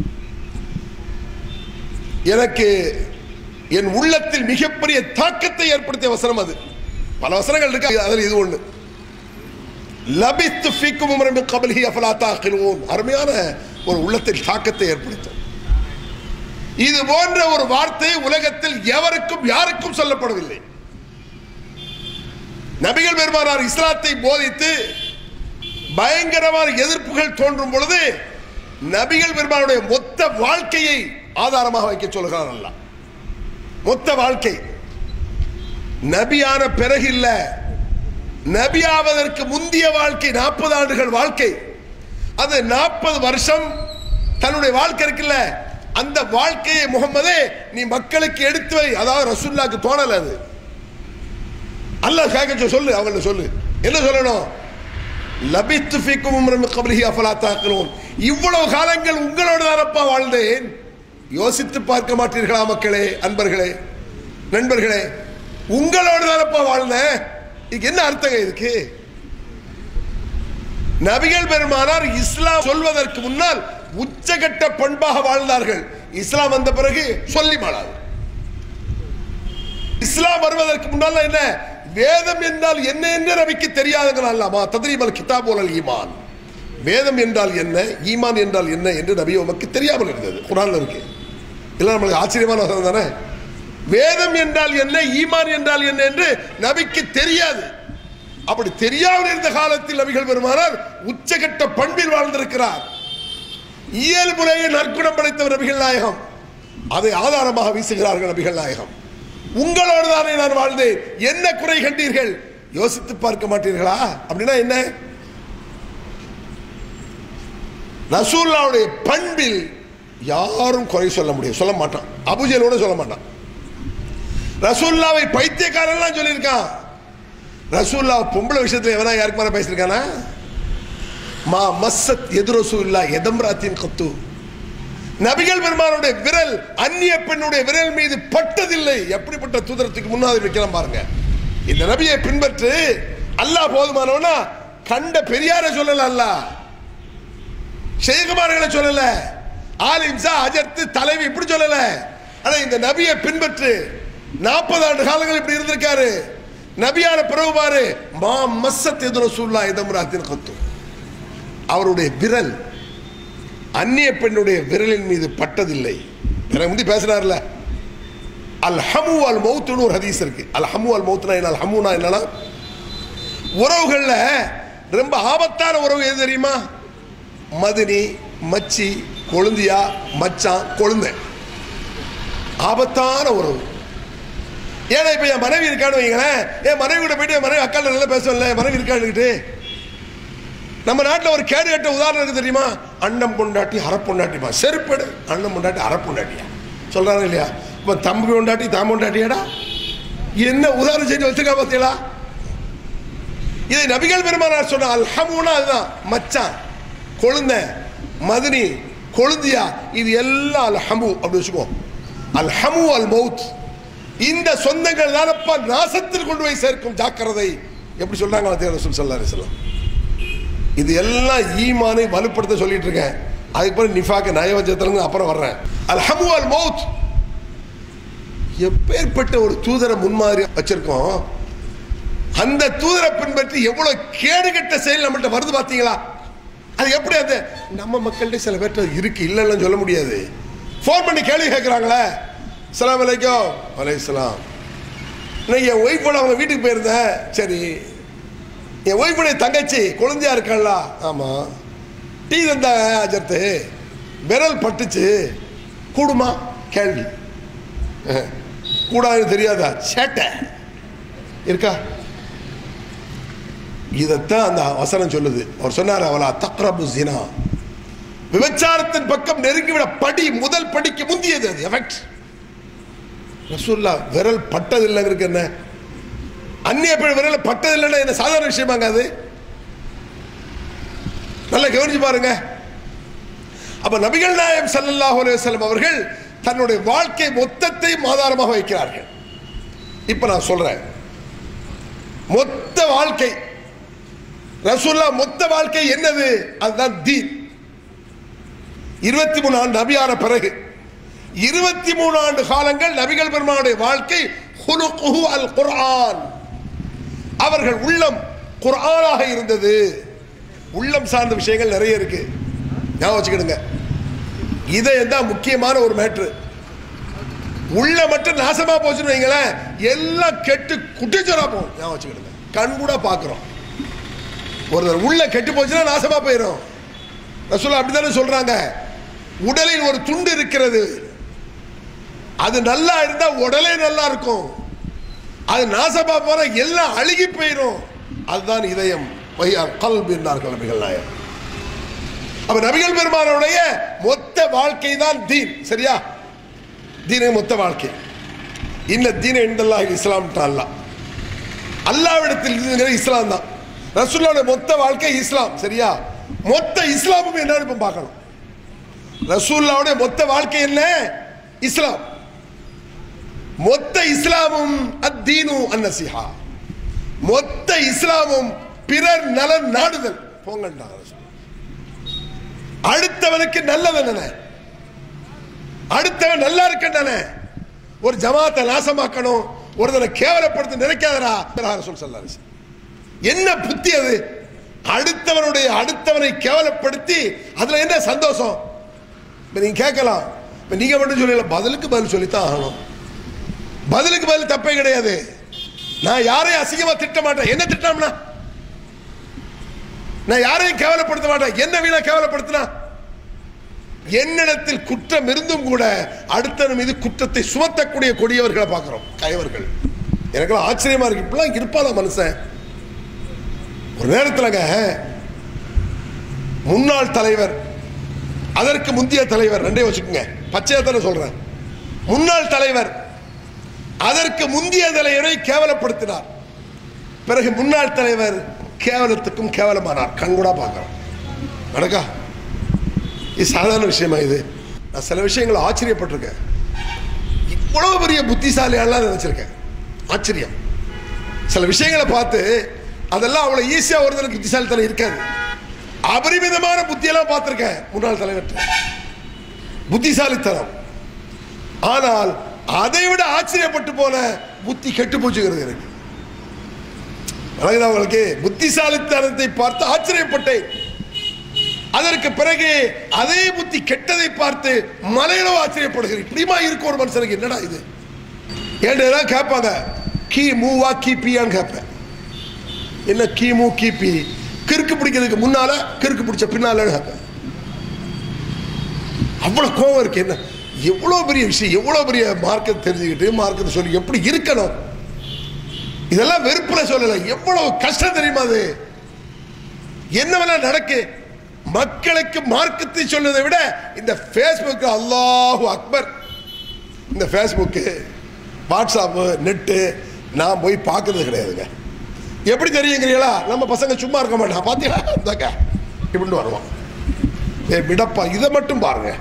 எனக்கு என் உள்ளத்தில் மிகப்பெரிய தாக்கத்தை ஏற்படுத்திய வசனம் அது பல வசனங்கள் இருக்கு அதில் இது ஒண்ணு லபித்து ஃபீக்கும் உமரம் கபலிஹி அஃபலா தாக்கிலூன் அருமையான ஒரு உள்ளத்தில் தாக்கத்தை ஏற்படுத்தும் இது போன்ற ஒரு வார்த்தை உலகத்தில் எவருக்கும் யாருக்கும் சொல்லப்படவில்லை நபிகள் பெருமானார் இஸ்லாத்தை போதித்து பயங்கரமான எதிர்ப்புகள் தோன்றும் பொழுது நபிகள் பெருமானுடைய மொத்த வாழ்க்கையை ஆதாரமாக வைக்க சொல்கிறார் அல்லாஹ் மொத்த வாழ்க்கை நபியான பிறகு இல்ல நபியாவதற்கு முந்திய வாழ்க்கை நாற்பது ஆண்டுகள் வாழ்க்கை அது நாற்பது வருஷம் தன்னுடைய வாழ்க்கை இருக்குல்ல அந்த வாழ்க்கையை முகம்மதே நீ மக்களுக்கு எடுத்து வை அதாவது ரசுல்லாக்கு தோணல அது அல்லாஹ் கேட்க சொல்லு அவங்கள்ட்ட சொல்லு என்ன சொல்லணும் லபித்து ஃபீக்கும் உம்ரம் கப்லிஹி அஃபலா தாக்கிலூன் இவ்வளவு காலங்கள் உங்களோட தானப்பா வாழ்ந்தேன் யோசித்து பார்க்க மாட்டீர்களா மக்களே அன்பர்களே நண்பர்களே உங்களோட தானப்பா வாழ்ந்தேன் இதுக்கு என்ன அர்த்தங்க இதுக்கு நபிகள் பெருமானார் இஸ்லாம் சொல்வதற்கு முன்னால் உச்சகட்ட பண்பாக வாழ்ந்தார்கள் இஸ்லாம் வந்த பிறகு சொல்லி மாளாது இஸ்லாம் வருவதற்கு முன்னால் என்ன வேதம் என்றால் என்ன என்று நபிக்கு தெரியாதுங்களாமா தத்ரீமல் கிதாபோலல் ஈமான் வேதம் என்றால் என்ன ஈமான் என்றால் என்ன என்று நபி உமக்கு தெரியாமல் இருந்தது குரான்ல இருக்கு இல்லை நம்மளுக்கு ஆச்சரியமான வசனம் தானே வேதம் என்றால் என்ன ஈமான் என்றால் என்ன என்று நபிக்கு தெரியாது அப்படி தெரியாமல் இருந்த காலத்தில் நபிகள் பெருமானார் உச்சகட்ட பண்பில் வாழ்ந்திருக்கிறார் இயல்புலேயே நற்குணம் படைத்தவர் நபிகள் நாயகம் அதை ஆதாரமாக வீசுகிறார்கள் நபிகள் நாயகம் உங்களோடு தானே நான் வாழ்ந்தேன் என்ன குறை கண்டீர்கள் யோசித்து பார்க்க மாட்டீர்களா அப்படின்னா என்ன ரசூல்லாவுடைய பண்பில் யாரும் குறை சொல்ல முடியும் சொல்ல மாட்டான் அபுஜலோட சொல்ல மாட்டான் ரசூல்லாவை பைத்தியக்காரன்லாம் சொல்லியிருக்கான் ரசூல்லா பொம்பளை விஷயத்துல எவனா யாருக்கு மேல பேசியிருக்கானா மா மஸ்ஸத் எது ரசூல்லா எதம்ராத்தின் கத்து நபிகள் பெருமானுடைய விரல் அந்நிய பெண்ணுடைய விரல் மீது பட்டதில்லை எப்படிப்பட்ட தூதரத்துக்கு முன்னாடி வைக்கலாம் பாருங்க இந்த நபியை பின்பற்று அல்லாஹ் போதுமானவனா கண்ட பெரியார சொல்லல அல்லாஹ் ஷேகுமார்களை சொல்லல ஆலிம்சா அஜர்த்து தலைவி இப்படி சொல்லல ஆனா இந்த நபியை பின்பற்று நாற்பது ஆண்டு காலங்கள் இப்படி இருந்திருக்காரு நபியான பிறகு பாரு மா மஸ்ஸத் எதிர சூல்லா இதம்ராத்தின் கத்து அவருடைய விரல் அந்நிய பெண்ணுடைய விரலின் மீது பட்டதில்லை எனக்கு முந்தி பேசினார்ல அல் ஹமு அல் மௌத்துன்னு ஒரு ஹதீஸ் இருக்கு அல் ஹமு அல் மௌத்துனா என்ன அல் ஹமுனா என்னன்னா உறவுகள்ல ரொம்ப ஆபத்தான உறவு எது தெரியுமா மதினி மச்சி கொழுந்தியா மச்சான் கொழுந்தன் ஆபத்தான உறவு ஏன்னா இப்ப என் மனைவி இருக்கான்னு வைங்களேன் என் மனைவி கூட போயிட்டு என் மனைவி அக்கால நல்லா பேசல என் மனைவி இருக்கான்னுக்கிட்டு நம்ம நாட்டில் ஒரு கேடு கட்ட உதாரணம் இருக்கு தெரியுமா அண்ணன் பொண்டாட்டி அறப்பொண்டாட்டிமா செருப்படு அண்ணன் பொண்டாட்டி அறப்பொண்டாட்டியா சொல்றாங்க இல்லையா இப்போ தம்பி பொண்டாட்டி தாம் பொண்டாட்டியாடா என்ன உதாரணம் செஞ்சு வச்சிருக்கா பார்த்தீங்களா இதை நபிகள் பெருமானார் சொன்ன அல்ஹமுனா அதுதான் மச்சான் கொழுந்த மதுனி கொழுந்தியா இது எல்லாம் அல்ஹமு அப்படி வச்சுக்கோ அல்ஹமு அல் மௌத் இந்த சொந்தங்கள் தானப்பா நாசத்தில் கொண்டு போய் சேர்க்கும் ஜாக்கிரதை எப்படி சொல்றாங்க பார்த்தீங்களா ரசூல் ஸல்லல்லாஹு அலைஹி வஸல்லம் இது எல்லாம் ஈமானை வலுப்படுத்த சொல்லிட்டு இருக்கேன் அதுக்கு பிறகு நிஃபாக்கு நயவஞ்சத்திலிருந்து அப்புறம் வர்றேன் அல்ஹமு அல் மௌத் எப்பேற்பட்ட ஒரு தூதரை முன்மாதிரி வச்சிருக்கோம் அந்த தூதரை பின்பற்றி எவ்வளவு கேடுகட்ட செயல் நம்மள்ட்ட வருது பாத்தீங்களா அது எப்படி அது நம்ம மக்கள்கிட்ட சில பேர்ட்ட இருக்கு இல்லைன்னு சொல்ல முடியாது ஃபோன் பண்ணி கேள்வி கேட்குறாங்களே சலாம் அலைக்கும் அலைசலாம் இன்னைக்கு என் ஒய்ஃபோட அவங்க வீட்டுக்கு போயிருந்தேன் சரி என் ஒய்ஃபுடைய தங்கச்சி குழந்தையா இருக்காளா ஆமாம் டீ தந்தாங்க அஜர்த்து விரல் பட்டுச்சு கூடுமா கேள்வி அஹ், கூடாதுன்னு தெரியாதா சேட்டை இருக்கா இதைத்தான் அந்த வசனம் சொல்லுது அவர் சொன்னார் அவளா தக்ரபு ஜினா விபச்சாரத்தின் பக்கம் நெருங்கிவிட படி முதல் படிக்கு முந்தியது அது எஃபெக்ட் ரசூல்லா விரல் பட்டதில்லைங்கிறது என்ன அந்நிய பெண் விரல் பட்டதில்லைன்னா என்ன சாதாரண விஷயமாங்க அது நல்லா கவனிச்சு பாருங்க அப்ப நபிகள் நாயம் ஸல்லல்லாஹு அலைஹி வஸல்லம் அவர்கள் தன்னுடைய வாழ்க்கை மொத்தத்தை ஆதாரமாக வைக்கிறார்கள் இப்ப நான் சொல்றேன் மொத்த வாழ்க்கை ரசூல்லா மொத்த வாழ்க்கை என்னது அதுதான் தீன் இருபத்தி மூணு ஆண்டு நபியான பிறகு இருபத்தி மூணு ஆண்டு காலங்கள் நபிகள் பெருமானுடைய வாழ்க்கை ஹுலுகுஹு அல் குர்ஆன் அவர்கள் உள்ளம் குர்ஆனாக இருந்தது உள்ளம் சார்ந்த விஷயங்கள் நிறைய இருக்கு ஞாபகம் வச்சுக்கிடுங்க இதை தான் முக்கியமான ஒரு மேட்ரு உள்ள மட்டும் நாசமா போச்சுன்னு வைங்களேன் எல்லாம் கெட்டு குட்டிச்சோரா போகும் ஞாபகம் வச்சுக்கிடுங்க கண் கூட பார்க்குறோம் ஒருத்தர் உள்ள கெட்டு போச்சுன்னா நாசமா போயிடும் ரசூலா அப்படித்தானே சொல்றாங்க உடலில் ஒரு துண்டு இருக்கிறது அது நல்லா இருந்தா உடலே நல்லா இருக்கும் அது நாசமா போற எல்லாம் அழுகி போயிடும் அதுதான் இதயம் வையா கல்பு என்றார்கள் நபிகள் நாயகம் அப்ப நபிகள் பெருமானுடைய மொத்த வாழ்க்கை தான் தீன் சரியா தீன மொத்த வாழ்க்கை இன்ன தீன இந்தல்லாஹ் இஸ்லாம் அல்லா அல்லாவிடத்தில் இருக்கிற இஸ்லாம் தான் ரசூல்லாவுடைய மொத்த வாழ்க்கை இஸ்லாம் சரியா மொத்த இஸ்லாமும் என்னன்னு இப்ப பார்க்கணும் ரசூல்லாவுடைய மொத்த வாழ்க்கை என்ன இஸ்லாம் மொத்த இஸ்லாமும் அத்தீனு அன்னசிஹா மொத்த இஸ்லாமும் பிறர் நலன் நாடுதல் போங்கண்டாங்க ரசூல். அடுத்தவனுக்கு நல்லது என்ன அடுத்தவன் நல்லா இருக்கண்டானே ஒரு ஜமாத்தை நாசமாக்கணும் ஒருத்தனை கேவலப்படுத்த நினைக்காதடா ரசூல் ஸல்லல்லாஹு அலைஹி வஸல்லம். என்ன புத்தி அது அடுத்தவனுடைய அடுத்தவனை கேவலப்படுத்தி அதுல என்ன சந்தோஷம் இப்ப நீங்க கேட்கலாம் இப்ப நீங்க மட்டும் சொல்லல பதிலுக்கு பதில் சொல்லித்தான் ஆகணும் பதிலுக்கு பதில் தப்பே கிடையாது நான் யாரையும் அசிங்கமா திட்ட மாட்டேன் என்ன திட்டம்னா நான் யாரையும் கேவலப்படுத்த மாட்டேன் என்ன வீணா கேவலப்படுத்தினா என்னிடத்தில் குற்றம் இருந்தும் கூட அடுத்தவன் மீது குற்றத்தை சுமத்தக்கூடிய கொடியவர்களை பார்க்கிறோம் கயவர்கள் எனக்கெல்லாம் ஆச்சரியமா இருக்கு இப்படிலாம் இருப்பாளா மனுஷன் ஒரு நேரத்தில்ங்க முன்னாள் தலைவர் அதற்கு முந்தைய தலைவர் ரெண்டே வச்சுக்கோங்க பச்சையா தானே சொல்றேன் முன்னாள் தலைவர் அதற்கு முந்தைய தலைவரை கேவலப்படுத்தினார் பிறகு முன்னாள் தலைவர் கேவலத்துக்கும் கேவலமானார் கண்கூடா பார்க்கிறோம் நடக்கா இது சாதாரண விஷயமா இது நான் சில விஷயங்களை ஆச்சரியப்பட்டிருக்கேன் இவ்வளவு பெரிய புத்திசாலியாலாம் நினைச்சிருக்கேன் ஆச்சரியம் சில விஷயங்களை பார்த்து அதெல்லாம் அவ்வளவு ஈஸியா ஒருத்தருக்கு புத்திசாலித்தனம் இருக்காது அபரிமிதமான புத்தியெல்லாம் பார்த்திருக்கேன் முன்னாள் தலைவர் புத்திசாலித்தனம் ஆனால் அதை விட ஆச்சரியப்பட்டு போன புத்தி கெட்டு போச்சுங்கிறது எனக்கு வணங்குதா உங்களுக்கு புத்திசாலித்தனத்தை பார்த்து ஆச்சரியப்பட்டேன் அதற்கு பிறகு அதே புத்தி கெட்டதை பார்த்து மலையிலோ ஆச்சரியப்படுகிறேன் இப்படிமா இருக்கும் ஒரு மனுஷனுக்கு என்னடா இது ஏன்டா கேட்பாங்க கி மூவா கிபியான்னு கேட்பேன் என்ன கிமு கிபி கிறுக்கு பிடிக்கிறதுக்கு முன்னால கிறுக்கு பிடிச்ச பின்னால கேட்பேன் அவ்வளவு கோவம் இருக்கு என்ன எவ்வளவு பெரிய விஷயம் எவ்வளவு பெரிய மார்க்கத்தை தெரிஞ்சுக்கிட்டு மார்க்கத்தை சொல்லி எப்படி இருக்கணும் இதெல்லாம் வெறுப்புல சொல்லல எவ்வளவு கஷ்டம் தெரியுமா அது என்னவெல்லாம் நடக்கு மக்களுக்கு மார்க்கத்தை சொல்வதை விட இந்த ஃபேஸ்புக் அல்லாஹு அக்பர் இந்த ஃபேஸ்புக்கு வாட்ஸ்அப்பு நெட்டு நான் போய் பார்க்கறது கிடையாதுங்க எப்படி தெரியுங்கிறீங்களா நம்ம பசங்க சும்மா இருக்க மாட்டான் பார்த்தீங்களா இந்தாக்க இப்படின்னு வருவான் ஏ விடப்பா இதை மட்டும் பாருங்க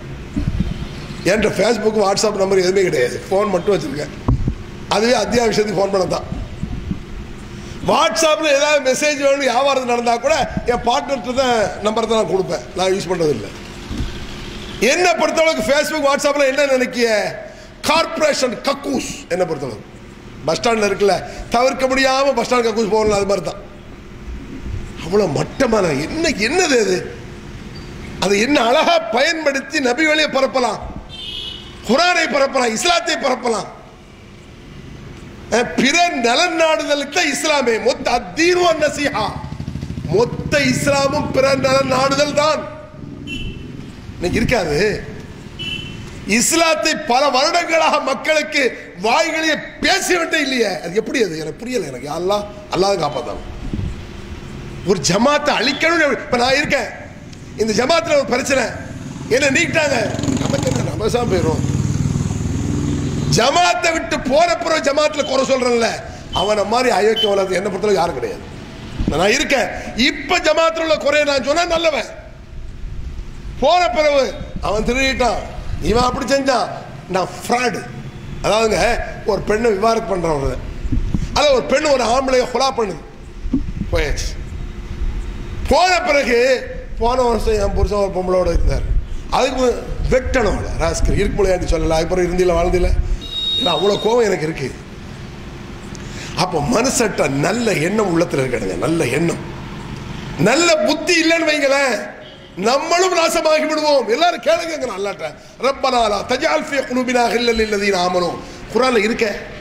என்கிட்ட ஃபேஸ்புக் வாட்ஸ்அப் நம்பர் எதுவுமே கிடையாது ஃபோன் மட்டும் வச்சுருக்கேன் அதுவே அத்தியாவசியத்துக்கு ஃபோன் பண்ண தான் வாட்ஸ்அப்பில் ஏதாவது மெசேஜ் வேணும் வியாபாரம் நடந்தால் கூட என் பார்ட்னர்கிட்ட தான் நம்பர் தான் நான் கொடுப்பேன் நான் யூஸ் பண்ணுறது இல்லை என்ன பொறுத்தளவுக்கு ஃபேஸ்புக் வாட்ஸ்அப்பில் என்ன நினைக்கிய கார்பரேஷன் கக்கூஸ் என்ன பொறுத்தளவு பஸ் ஸ்டாண்டில் இருக்குல்ல தவிர்க்க முடியாமல் பஸ் ஸ்டாண்ட் கக்கூஸ் போகணும் அது மாதிரி தான் அவ்வளோ மட்டமான என்ன என்னது அது அதை என்ன அழகா பயன்படுத்தி நபி வழியை பரப்பலாம் குரானை பரப்பலாம் இஸ்லாத்தை பரப்பலாம் அஹ் பிற நலன் நாடுதலுக்கு தான் இஸ்லாமே மொத்த அத்தீர்வம் நசிஹா மொத்த இஸ்லாமும் பிற நலன் நாடுதல் தான் இன்னைக்கு இருக்காது இஸ்லாத்தை பல வருடங்களாக மக்களுக்கு வாய்களையே பேசிவிட்டே இல்லையே அது எப்படி அது எனக்கு புரியல எனக்கு அல்லாஹ் அல்லாஹ் காப்பாத்தான் ஒரு ஜமாத்தை அழிக்கணும்னு இப்ப நான் இருக்கேன் இந்த ஜமாத்துல ஒரு பிரச்சனை என்ன நீக்கிட்டாங்க நமக்கு என்ன நம்ம தான் போயிடும் ஜமாத்தை விட்டு போற பிறகு ஜமாத்துல குறை சொல்றேன்ல அவனை மாதிரி அயோக்கிய உலகத்தை என்ன பொறுத்தவரை யாரும் கிடையாது நான் இருக்கேன் இப்ப ஜமாத்துல உள்ள குறைய நான் சொன்னா நல்லவன் போன பிறகு அவன் திருடிட்டான் இவன் அப்படி செஞ்சான் நான் ஃப்ராடு அதாவதுங்க ஒரு பெண்ணை விவாதம் பண்றவங்க அதான் ஒரு பெண் ஒரு ஆம்பளைய கொலா பண்ணுது போயாச்சு போன பிறகு போன வருஷம் என் புருஷன் ஒரு பொம்பளோட இருந்தார் அதுக்கு மு- வெட்டணும் அவளை ராஸ்கர் இருக்கு முடியாது சொல்லல அப்புறம் இருந்தில வாழ்ந்தில இல்லை அவ்வளோ கோவம் எனக்கு இருக்கு அப்போ மனசட்ட நல்ல எண்ணம் உள்ளத்தில் இருக்கணுங்க நல்ல எண்ணம் நல்ல புத்தி இல்லைன்னு வைங்களேன் நம்மளும் நாசமாகி விடுவோம் எல்லாரும் கேளுங்க அல்லாட்ட ரப்பனாலா தஜால் ஃபி குலுபினா ஹில்லல் இல்லதீன ஆமனோ குரான்ல இருக்க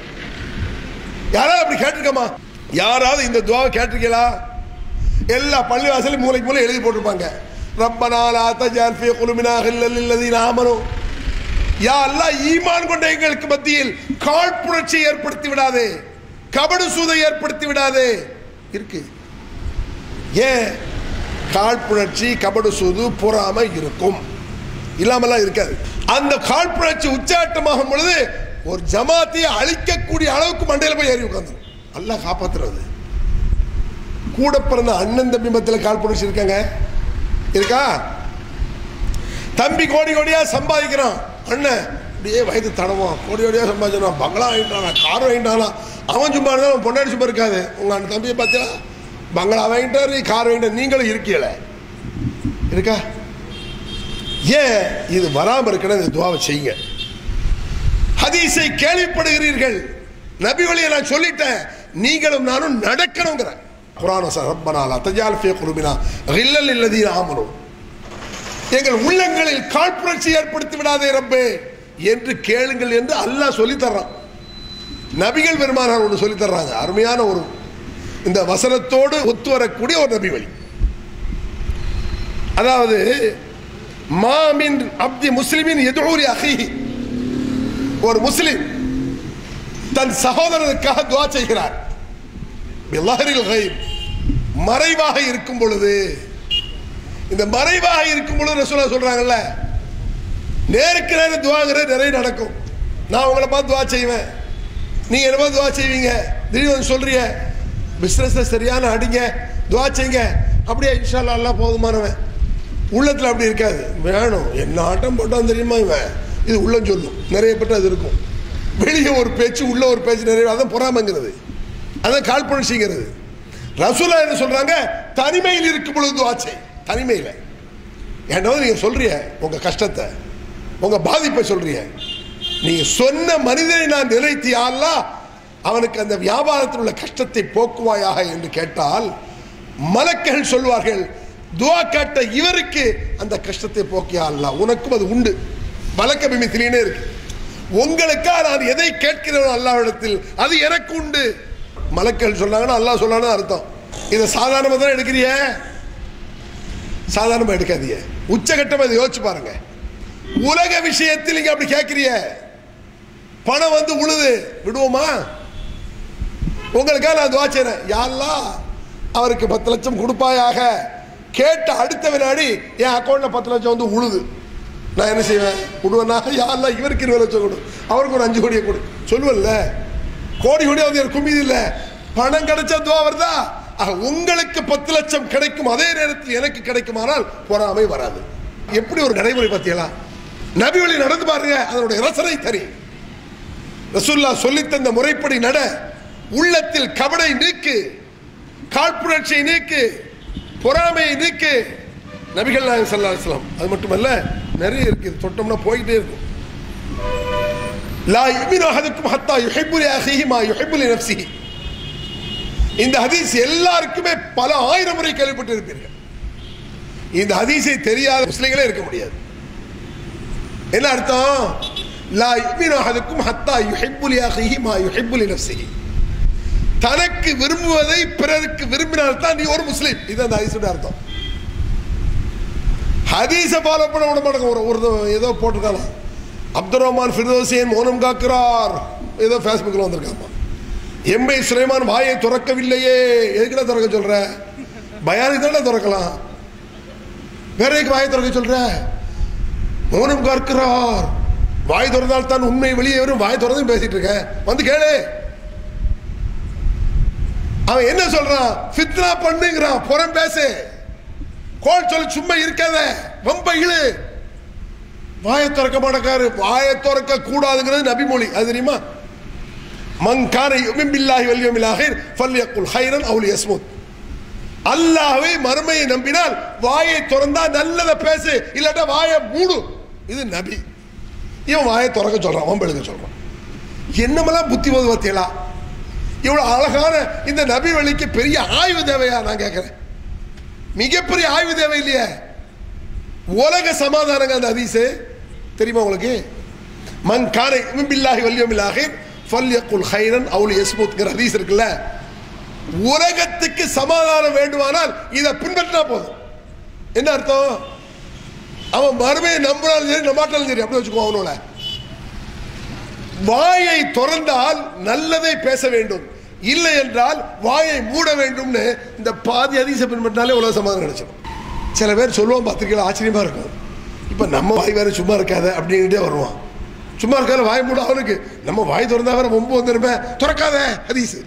யாராவது அப்படி கேட்டிருக்கமா யாராவது இந்த துவாவை கேட்டிருக்கீங்களா எல்லா பள்ளிவாசலையும் மூலைக்கு மூலை எழுதி போட்டிருப்பாங்க ரப்பனாலா தஜால் ஃபி குலுபினா ஹில்லல் இல்லதீன ஆமனோ யா அல்லாஹ் ஈமான் கொண்ட எங்களுக்கு மத்தியில் காழ்ப்புணர்ச்சி ஏற்படுத்தி விடாதே கபடு சூதை ஏற்படுத்தி விடாதே இருக்கு ஏன் காழ்ப்புணர்ச்சி கபடு சூது பொறாமை இருக்கும் இல்லாமலாம் இருக்காது அந்த காழ்ப்புணர்ச்சி உச்சாட்டமாகும் பொழுது ஒரு ஜமாத்தையை அழிக்கக்கூடிய அளவுக்கு மண்டையில போய் ஏறி உட்காந்துரும் அல்லாஹ் காப்பாத்துறது கூட பிறந்த அண்ணன் தம்பி மத்தியில் காழ்ப்புணர்ச்சி இருக்காங்க இருக்கா தம்பி கோடி கோடியா சம்பாதிக்கிறான் அண்ணன் அப்படியே வயது தடவான் கோடி கோடியா சம்பாதிச்சான் பங்களா வாங்கிட்டானா கார் வாங்கிட்டானா அவன் சும்மா இருந்தாலும் அவன் பொண்டாடி சும்மா இருக்காது உங்க அண்ணன் தம்பியை பார்த்தீங்களா பங்களா வாங்கிட்டாரு கார் வாங்கிட்டாரு நீங்களும் இருக்கீங்களே இருக்கா ஏன் இது வராம இருக்கணும் இந்த துவாவை செய்யுங்க ஹதீஸை கேள்விப்படுகிறீர்கள் நபி வழியை நான் சொல்லிட்டேன் நீங்களும் நானும் நடக்கணுங்கிறேன் குரான ரப்பனாலா தஜால் ஃபே குருபினா இல்லல் இல்லதீன ஆமனும் எங்கள் உள்ளங்களில் காழ்ப்புணர்ச்சி ஏற்படுத்தி விடாதே ரப்பே என்று கேளுங்கள் என்று அல்லாஹ் சொல்லி தர்றான் நபிகள் பெருமானார் ஒன்று சொல்லி தர்றாங்க அருமையான ஒரு இந்த வசனத்தோடு ஒத்து வரக்கூடிய ஒரு நபி வழி அதாவது மாமின் அப்தி முஸ்லிமின் எதூரி அஹி ஒரு முஸ்லிம் தன் சகோதரனுக்காக துவா செய்கிறார் பில்லஹரில் கைப் மறைவாக இருக்கும் பொழுது இந்த மறைவாக இருக்கும் பொழுது ரசூலா சொல்றாங்கல்ல நேருக்கு நேரம் துவாங்கிற நிறைய நடக்கும் நான் உங்களை பார்த்து துவா செய்வேன் நீங்க என்ன பார்த்து துவா செய்வீங்க திடீர்னு வந்து சொல்றீங்க பிஸ்னஸ் சரியான அடிங்க துவா செய்யுங்க அப்படியே இன்ஷா அல்லாஹ் அல்லாஹ் போதுமானவன் உள்ளத்தில் அப்படி இருக்காது வேணும் என்ன ஆட்டம் போட்டான் தெரியுமா இவன் இது உள்ளம் சொல்லும் நிறைய பேர் அது இருக்கும் வெளியே ஒரு பேச்சு உள்ள ஒரு பேச்சு நிறைய அதான் பொறாமைங்கிறது அதான் காழ்ப்புணர்ச்சிங்கிறது ரசூலா என்ன சொல்றாங்க தனிமையில் இருக்கும் பொழுது ஆச்சை தனிமையில் ஏன்னா நீங்க சொல்றீங்க உங்க கஷ்டத்தை உங்க பாதிப்பை சொல்றீங்க நீங்க சொன்ன மனிதனை நான் நிலைத்தி அல்லாஹ் அவனுக்கு அந்த வியாபாரத்தில் உள்ள கஷ்டத்தை போக்குவாயாக என்று கேட்டால் மலக்கள் சொல்வார்கள் துவா கேட்ட இவருக்கு அந்த கஷ்டத்தை போக்கியா அல்லாஹ் உனக்கும் அது உண்டு மலக்க பிமித்திலே இருக்கு உங்களுக்காக நான் எதை கேட்கிறேன் அல்லாஹ்விடத்தில் அது எனக்கு உண்டு மலக்கள் சொன்னாங்கன்னா அல்லாஹ் சொன்னான்னு அர்த்தம் இதை சாதாரணமாக தான் எடுக்கிறிய சாதாரணமாக எடுக்காதீங்க உச்சகட்டமாக இதை யோசிச்சு பாருங்க உலக விஷயத்தில் நீங்க அப்படி கேட்கிறிய பணம் வந்து உழுது விடுவோமா உங்களுக்காக நான் துவா செய்றேன் யாரெல்லாம் அவருக்கு பத்து லட்சம் கொடுப்பாயாக கேட்ட அடுத்த வினாடி என் அக்கௌண்ட்ல பத்து லட்சம் வந்து உழுது நான் என்ன செய்வேன் விடுவேன்னா யாரெல்லாம் இவருக்கு இருபது லட்சம் கொடு அவருக்கு ஒரு அஞ்சு கோடியை கொடு சொல்லுவல்ல கோடி கோடியா வந்து எனக்கு கும்பிது இல்லை பணம் கிடைச்சா துவா வருதா ஆக, உங்களுக்கு பத்து லட்சம் கிடைக்கும் அதே நேரத்தில் எனக்கு கிடைக்குமானால் பொறாமை வராது எப்படி ஒரு நடைமுறை பார்த்தீங்களா நபி வழி நடந்து பாருங்க அதனுடைய ரசனை தெரியும் ரசூல்லா சொல்லித்தந்த முறைப்படி நட உள்ளத்தில் கபடை நீக்கு காழ்ப்புணர்ச்சியை நீக்கு பொறாமையை நீக்கு நபிகள் நாயகம் ஸல்லல்லாஹு அலைஹி வஸல்லம் அது மட்டுமல்ல நிறைய இருக்குது தொட்டோம்னா போயிட்டே இருக்கும் லா யுமினு அஹதுக்கும் ஹத்தா யுஹிப்பு லி அஹீஹி மா யுஹிப்பு லி நஃப்ஸிஹி இந்த ஹதீஸ் எல்லாருக்குமே பல ஆயிரம் முறை கேள்விப்பட்டு இருப்பீர்கள் இந்த ஹதீஸை தெரியாத முஸ்லிம்களே இருக்க முடியாது என்ன அர்த்தம் லா யுமினு அஹதுக்கும் ஹத்தா யுஹிப்பு லி அஹீஹி மா யுஹிப்பு லி நஃப்ஸிஹி தனக்கு விரும்புவதை பிறருக்கு விரும்பினால் தான் நீ ஒரு முஸ்லீம் இது அந்த ஹதீஸோட அர்த்தம் ஹதீஸை ஃபாலோ பண்ண விட மாட்டாங்க ஒரு ஒரு ஏதோ போட்டிருக்காங்க அப்துல் ரஹ்மான் ஃபிர்தோசியன் மௌனம் காக்கிறார் ஏதோ ஃபேஸ்புக்கில் வந்திருக்காமா எம்ஐ சுலைமான் வாயை திறக்கவில்லையே எதுக்குடா திறக்க சொல்ற பயானுக்கு தானே திறக்கலாம் வேற எதுக்கு வாயை திறக்க சொல்ற மௌனம் காக்கிறார் வாய் திறந்தால் தான் உண்மை வெளியே வரும் வாய் திறந்து பேசிட்டு இருக்கேன் வந்து கேளு அவன் என்ன சொல்றான் ஃபித்னா பண்ணுங்கிறான் புறம் பேசு கோல் சொல்லி சும்மா இருக்காத வம்ப இழு வாயை திறக்க மாட்டக்காரு வாயை திறக்க கூடாதுங்கிறது நபிமொழி அது தெரியுமா மன் கான யுமின் பில்லாஹி வல் யௌமில் ஆகிர் ஃபல்யக்குல் ஹைரன் அவுல் யஸ்முத் அல்லாஹ்வை மறுமையை நம்பினால் வாயை திறந்தா நல்லத பேசு இல்லாட்டா வாயை மூடு இது நபி இவன் வாயை திறக்க சொல்றான் வம்ப எழுத சொல்றான் என்னமெல்லாம் புத்தி போது பார்த்தீங்களா இவ்வளவு அழகான இந்த நபி வழிக்கு பெரிய ஆய்வு தேவையா நான் கேட்கிறேன் மிகப்பெரிய ஆய்வு தேவை இல்லையே உலக சமாதானங்க அந்த ஹதீஸு தெரியுமா உங்களுக்கு மன் காரை பில்லாஹி வல்யமில்லாஹி ஃபல்யக்குல் ஹைரன் அவுல் யஸ்முத்ங்கிற ஹதீஸ் இருக்குல்ல உலகத்துக்கு சமாதானம் வேண்டுமானால் இதை பின்பற்றினா போதும் என்ன அர்த்தம் அவன் மறுமையை நம்பினாலும் சரி நம்பாட்டாலும் சரி அப்படி வச்சுக்கோ அவனோட வாயை திறந்தால் நல்லதை பேச வேண்டும் இல்லை என்றால் வாயை மூட வேண்டும்னு இந்த பாதி அதிச பின்பற்றினாலே உலக சமாதானம் கிடைச்சிடும் சில பேர் சொல்லுவோம் பத்திரிக்கையில் ஆச்சரியமா இருக்கும் இப்போ நம்ம வாய் வேற சும்மா இருக்காத அப்படின்ட்டே வருவான் சும்மா இருக்காத வாய் மூட அவனுக்கு நம்ம வாய் திறந்தா வேற ரொம்ப வந்துருமே திறக்காத ஹதீஸ்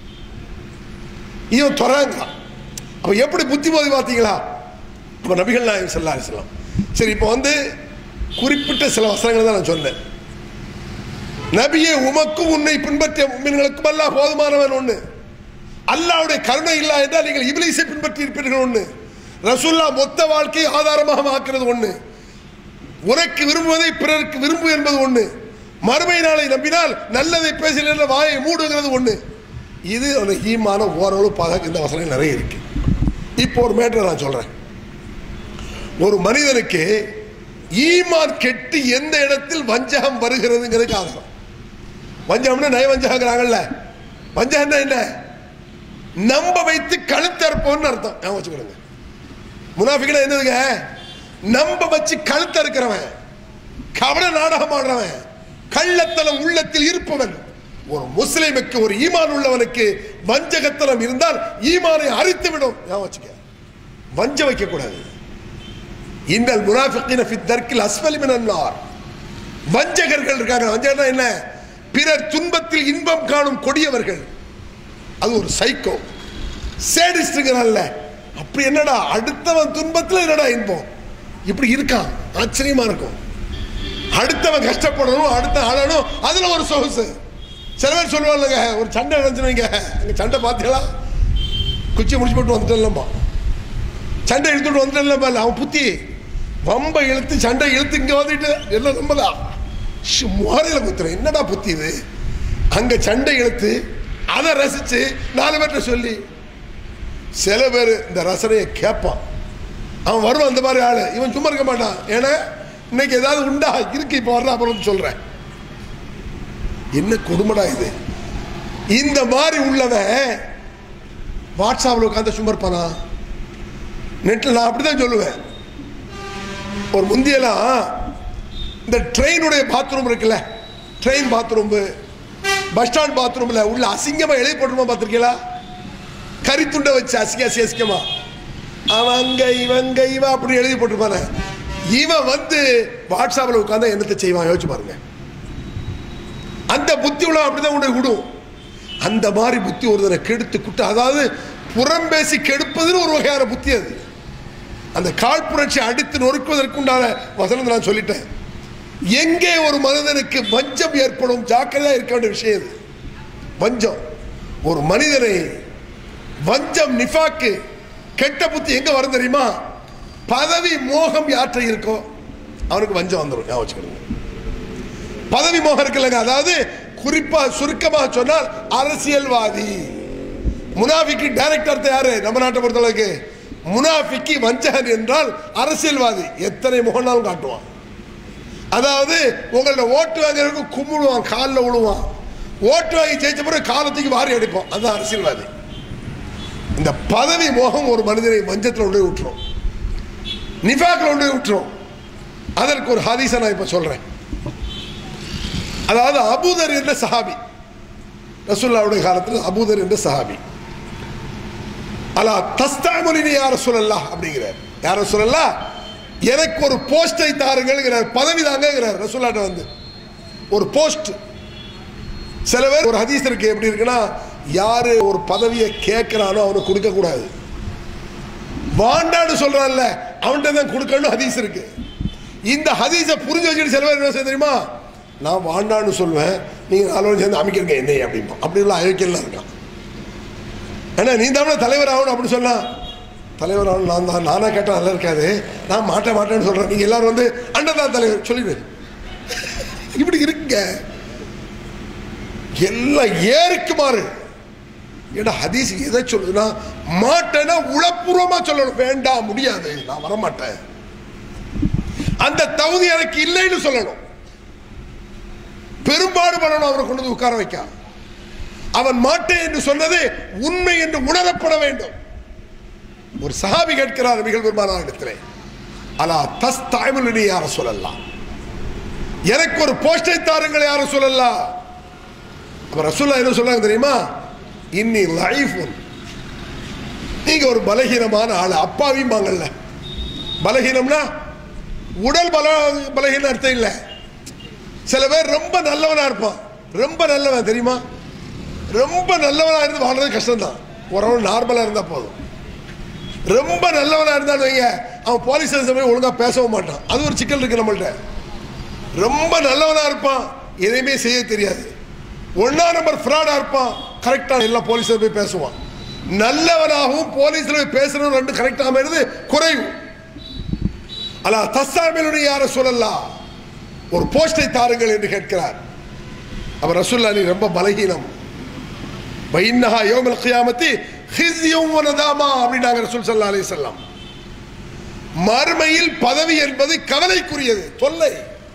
இவன் திறங்கிறான் அப்ப எப்படி புத்திமதி பார்த்தீங்களா இப்போ நபிகள் நாயகம் ஸல்லல்லாஹு அலைஹி வஸல்லம் சரி இப்போ வந்து குறிப்பிட்ட சில வசனங்கள் தான் நான் சொன்னேன் நபியே உமக்கும் உன்னை பின்பற்றிய மும்மின்களுக்கும் அல்லாஹ் போதுமானவன் ஒண்ணு அல்லாஹ்வுடைய கருணை இல்லா என்றால் நீங்கள் இப்லீஸை பின்பற்றி இருப்பீர்கள் ஒண்ணு ரசூல்லா மொத்த வாழ்க்கையை ஆதாரமாக ஆக்குறது ஒண்ணு உனக்கு விரும்புவதை பிறருக்கு விரும்பு என்பது ஒண்ணு மறுமை நாளை நம்பினால் நல்லதை பேசல வாயை மூடுங்கிறது ஒண்ணு இது அந்த ஈமான ஓரளவு பாக இந்த வசனம் நிறைய இருக்கு இப்போ ஒரு மேட்டரை நான் சொல்றேன் ஒரு மனிதனுக்கு ஈமான் கெட்டு எந்த இடத்தில் வஞ்சகம் வருகிறதுங்கிறதுக்கு ஆதாரம் வஞ்சகம்னா நயவஞ்சகங்கிறாங்கல்ல வஞ்சகம்னா என்ன நம்ப வைத்து கழுத்தறுப்போம்னு அர்த்தம் ஞாபகம் வச்சுக்கிறேங்க முனாஃபிக்னா என்னதுங்க நம்ப வச்சு கழுத்தறுக்கிறவன் கவன நாடகம் ஆடுறவன் கள்ளத்தனம் உள்ளத்தில் இருப்பவன் ஒரு முஸ்லிமுக்கு ஒரு ஈமான் உள்ளவனுக்கு வஞ்சகத்தனம் இருந்தால் ஈமானை அரித்து விடும் ஞாபகம் வச்சுக்க வஞ்ச வைக்க கூடாது இன்னல் முனாஃபிக்கின ஃபி தர்க்கில் அஸ்வலி மினன் நார் வஞ்சகர்கள் இருக்காங்க வஞ்சகர்னா என்ன பிறர் துன்பத்தில் இன்பம் காணும் கொடியவர்கள் அது ஒரு சைக்கோ சேடிஸ்ட்ங்கிறான்ல அப்படி என்னடா அடுத்தவன் துன்பத்தில் என்னடா இன்பம் இப்படி இருக்கான் ஆச்சரியமா இருக்கும் அடுத்தவன் கஷ்டப்படணும் அடுத்த ஆளணும் அதுல ஒரு சொகுசு சில பேர் சொல்லுவாங்க ஒரு சண்டை நடந்துச்சுன்னு அங்க சண்டை பார்த்தீங்களா குச்சி முடிச்சு போட்டு வந்துட்டேன்லம்மா சண்டை இழுத்துட்டு வந்துட்டேன்லம்மா இல்லை அவன் புத்தி வம்ப இழுத்து சண்டை இழுத்து இங்க வந்துட்டு எல்லாம் நம்பதா முறையில் குத்துறேன் என்னடா புத்தி இது அங்க சண்டை இழுத்து அதை ரசிச்சு நாலு பேர்கிட்ட சொல்லி சில பேர் இந்த ரசனையை கேட்பான் அவன் வருவான் அந்த மாதிரி ஆளு இவன் சும்மா இருக்க மாட்டான் ஏன்னா இன்னைக்கு ஏதாவது உண்டா இருக்கு இப்போ வர்ற அப்புறம் வந்து சொல்றேன் என்ன கொடுமடா இது இந்த மாதிரி உள்ளவன் வாட்ஸ்அப்பில் உட்காந்து சும்மா இருப்பானா நெட்டில் நான் அப்படிதான் சொல்லுவேன் ஒரு முந்தியெல்லாம் இந்த ட்ரெயினுடைய பாத்ரூம் இருக்குல்ல ட்ரெயின் பாத்ரூம் பஸ் ஸ்டாண்ட் பாத்ரூம்ல உள்ள அசிங்கமா எழுதி போட்டுருமா பார்த்துருக்கீங்களா கரித்துண்டை வச்சு அசிங்க அசி அசிங்கமா அவங்க இவங்க இவன் அப்படி எழுதி போட்டிருப்பானே இவன் வந்து வாட்ஸ்அப்ல உட்காந்தா என்னத்தை செய்வான் யோசிச்சு பாருங்க அந்த புத்தி உள்ள அப்படிதான் உன்னை விடும் அந்த மாதிரி புத்தி ஒருத்தனை கெடுத்து குட்டு அதாவது புறம் பேசி கெடுப்பதுன்னு ஒரு வகையான புத்தி அது அந்த காழ்ப்புணர்ச்சி அடித்து நொறுக்குவதற்குண்டான வசனத்தை நான் சொல்லிட்டேன் எங்கே ஒரு மனிதனுக்கு வஞ்சம் ஏற்படும் ஜாக்கிரதையா இருக்க வேண்டிய விஷயம் இது வஞ்சம் ஒரு மனிதனை வஞ்சம் நிஃபாக்கு கெட்ட புத்தி எங்க வரும் தெரியுமா பதவி மோகம் யாற்றை இருக்கோ அவனுக்கு வஞ்சம் வந்துடும் ஞாபகம் வச்சுக்கணும் பதவி மோகம் இருக்குல்லங்க அதாவது குறிப்பா சுருக்கமாக சொன்னால் அரசியல்வாதி முனாஃபிக்கு டைரக்டர் யாரு நம்ம நாட்டை பொறுத்தளவுக்கு முனாஃபிக்கு வஞ்சகன் என்றால் அரசியல்வாதி எத்தனை முகனாலும் காட்டுவான் அதாவது உங்களோட ஓட்டு வாங்குறதுக்கு கும்பிடுவான் காலில் விழுவான் ஓட்டு வாங்கி ஜெயிச்ச பிறகு காலத்துக்கு வாரி அடிப்போம் அதுதான் அரசியல்வாதி இந்த பதவி மோகம் ஒரு மனிதனை மஞ்சத்தில் கொண்டு போய் விட்டுரும் நிஃபாக்கில் கொண்டு போய் விட்டுரும் அதற்கு ஒரு ஹதீஸை நான் இப்போ சொல்றேன் அதாவது அபூதர் என்ற சஹாபி ரசூல்லாவுடைய காலத்தில் அபூதர் என்ற சஹாபி அலா தஸ்தாமுலினி யார சொல்லல்லா அப்படிங்கிறார் யார சொல்லல்லா எனக்கு ஒரு போஸ்டை தாருங்கள்ங்கிறார் பதவி தாங்கங்கிறார் ரசூல்லாட்ட வந்து ஒரு போஸ்ட் சில பேர் ஒரு ஹதீஸ் இருக்கு எப்படி இருக்குன்னா யாரு ஒரு பதவியை கேட்கிறானோ அவனுக்கு கொடுக்க கூடாது வாண்டான்னு சொல்றான்ல அவன்கிட்ட தான் கொடுக்கணும் ஹதீஸ் இருக்கு இந்த ஹதீஸை புரிஞ்சு வச்சுட்டு சில பேர் என்ன செய்ய தெரியுமா நான் வாண்டான்னு சொல்லுவேன் நீங்க நாலு சேர்ந்து அமைக்கிறீங்க என்னை அப்படிம்பா அப்படி உள்ள அயோக்கியெல்லாம் இருக்கான் ஏன்னா நீ தான் தலைவர் ஆகணும் அப்படின்னு சொன்னா தலைவர் ஆகணும் நான் தான் நானா கேட்டால் நல்லா இருக்காது நான் மாட்ட மாட்டேன்னு சொல்றேன் நீங்க எல்லாரும் வந்து அண்ணன் தான் தலைவர் சொல்லிடு இப்படி இருக்குங்க எல்லாம் ஏருக்கு மாறு ஏன்னா ஹதீஸ் எதை சொல்லுதுன்னா மாட்டேன்னா உளப்பூர்வமா சொல்லணும் வேண்டாம் முடியாது நான் வரமாட்டேன் அந்த தகுதி எனக்கு இல்லைன்னு சொல்லணும் பெரும்பாடு பண்ணணும் அவரை கொண்டு வந்து உட்கார வைக்க அவன் மாட்டேன் என்று சொன்னது உண்மை என்று உணரப்பட வேண்டும் ஒரு சஹாபி கேட்கிறார் மிகழ் பெருமானார் இடத்திலே அலா தஸ் தாய்மொழி யார சொல்லலாம் எனக்கு ஒரு போஸ்டை தாருங்கள் யார சொல்லலாம் அப்ப ரசூல்லா என்ன சொல்றாங்க தெரியுமா இன்னி லைஃப் நீங்க ஒரு பலகீனமான ஆள் அப்பாவிம்பாங்கல்ல பலகீனம்னா உடல் பல பலகீனம் அர்த்தம் இல்லை சில பேர் ரொம்ப நல்லவனா இருப்பான் ரொம்ப நல்லவன் தெரியுமா ரொம்ப நல்லவனா இருந்து வாழ்றது கஷ்டம்தான் உறவு நார்மலா இருந்தா போதும் ரொம்ப நல்லவனா இருந்தான்னு வைங்க அவன் போலீஸ் ஸ்டேஷன் போய் ஒழுங்கா பேசவும் மாட்டான் அது ஒரு சிக்கல் இருக்கு நம்மள்ட்ட ரொம்ப நல்லவனா இருப்பான் எதையுமே செய்ய தெரியாது ஒன்னா நம்பர் ஃப்ராடா இருப்பான் கரெக்டா எல்லா போலீஸ்ல போய் பேசுவான் நல்லவனாகவும் போலீஸ்ல போய் பேசுறதும் ரெண்டு கரெக்டா அமைறது குறைவு அல்ல தஸ்தாமிலுடைய யார சொல்லலாம் ஒரு போஸ்டை தாருங்கள் என்று கேட்கிறார் அவர் ரசூல்லா நீ ரொம்ப பலகீனம் வைன்னஹா யோமல் கியாமத்தி ஹிஸ்யும் வனதாமா அப்படின்னாங்க ரசூல் சல்லா அலைஹி வஸல்லம் மறுமையில் பதவி என்பது கவலைக்குரியது தொல்லை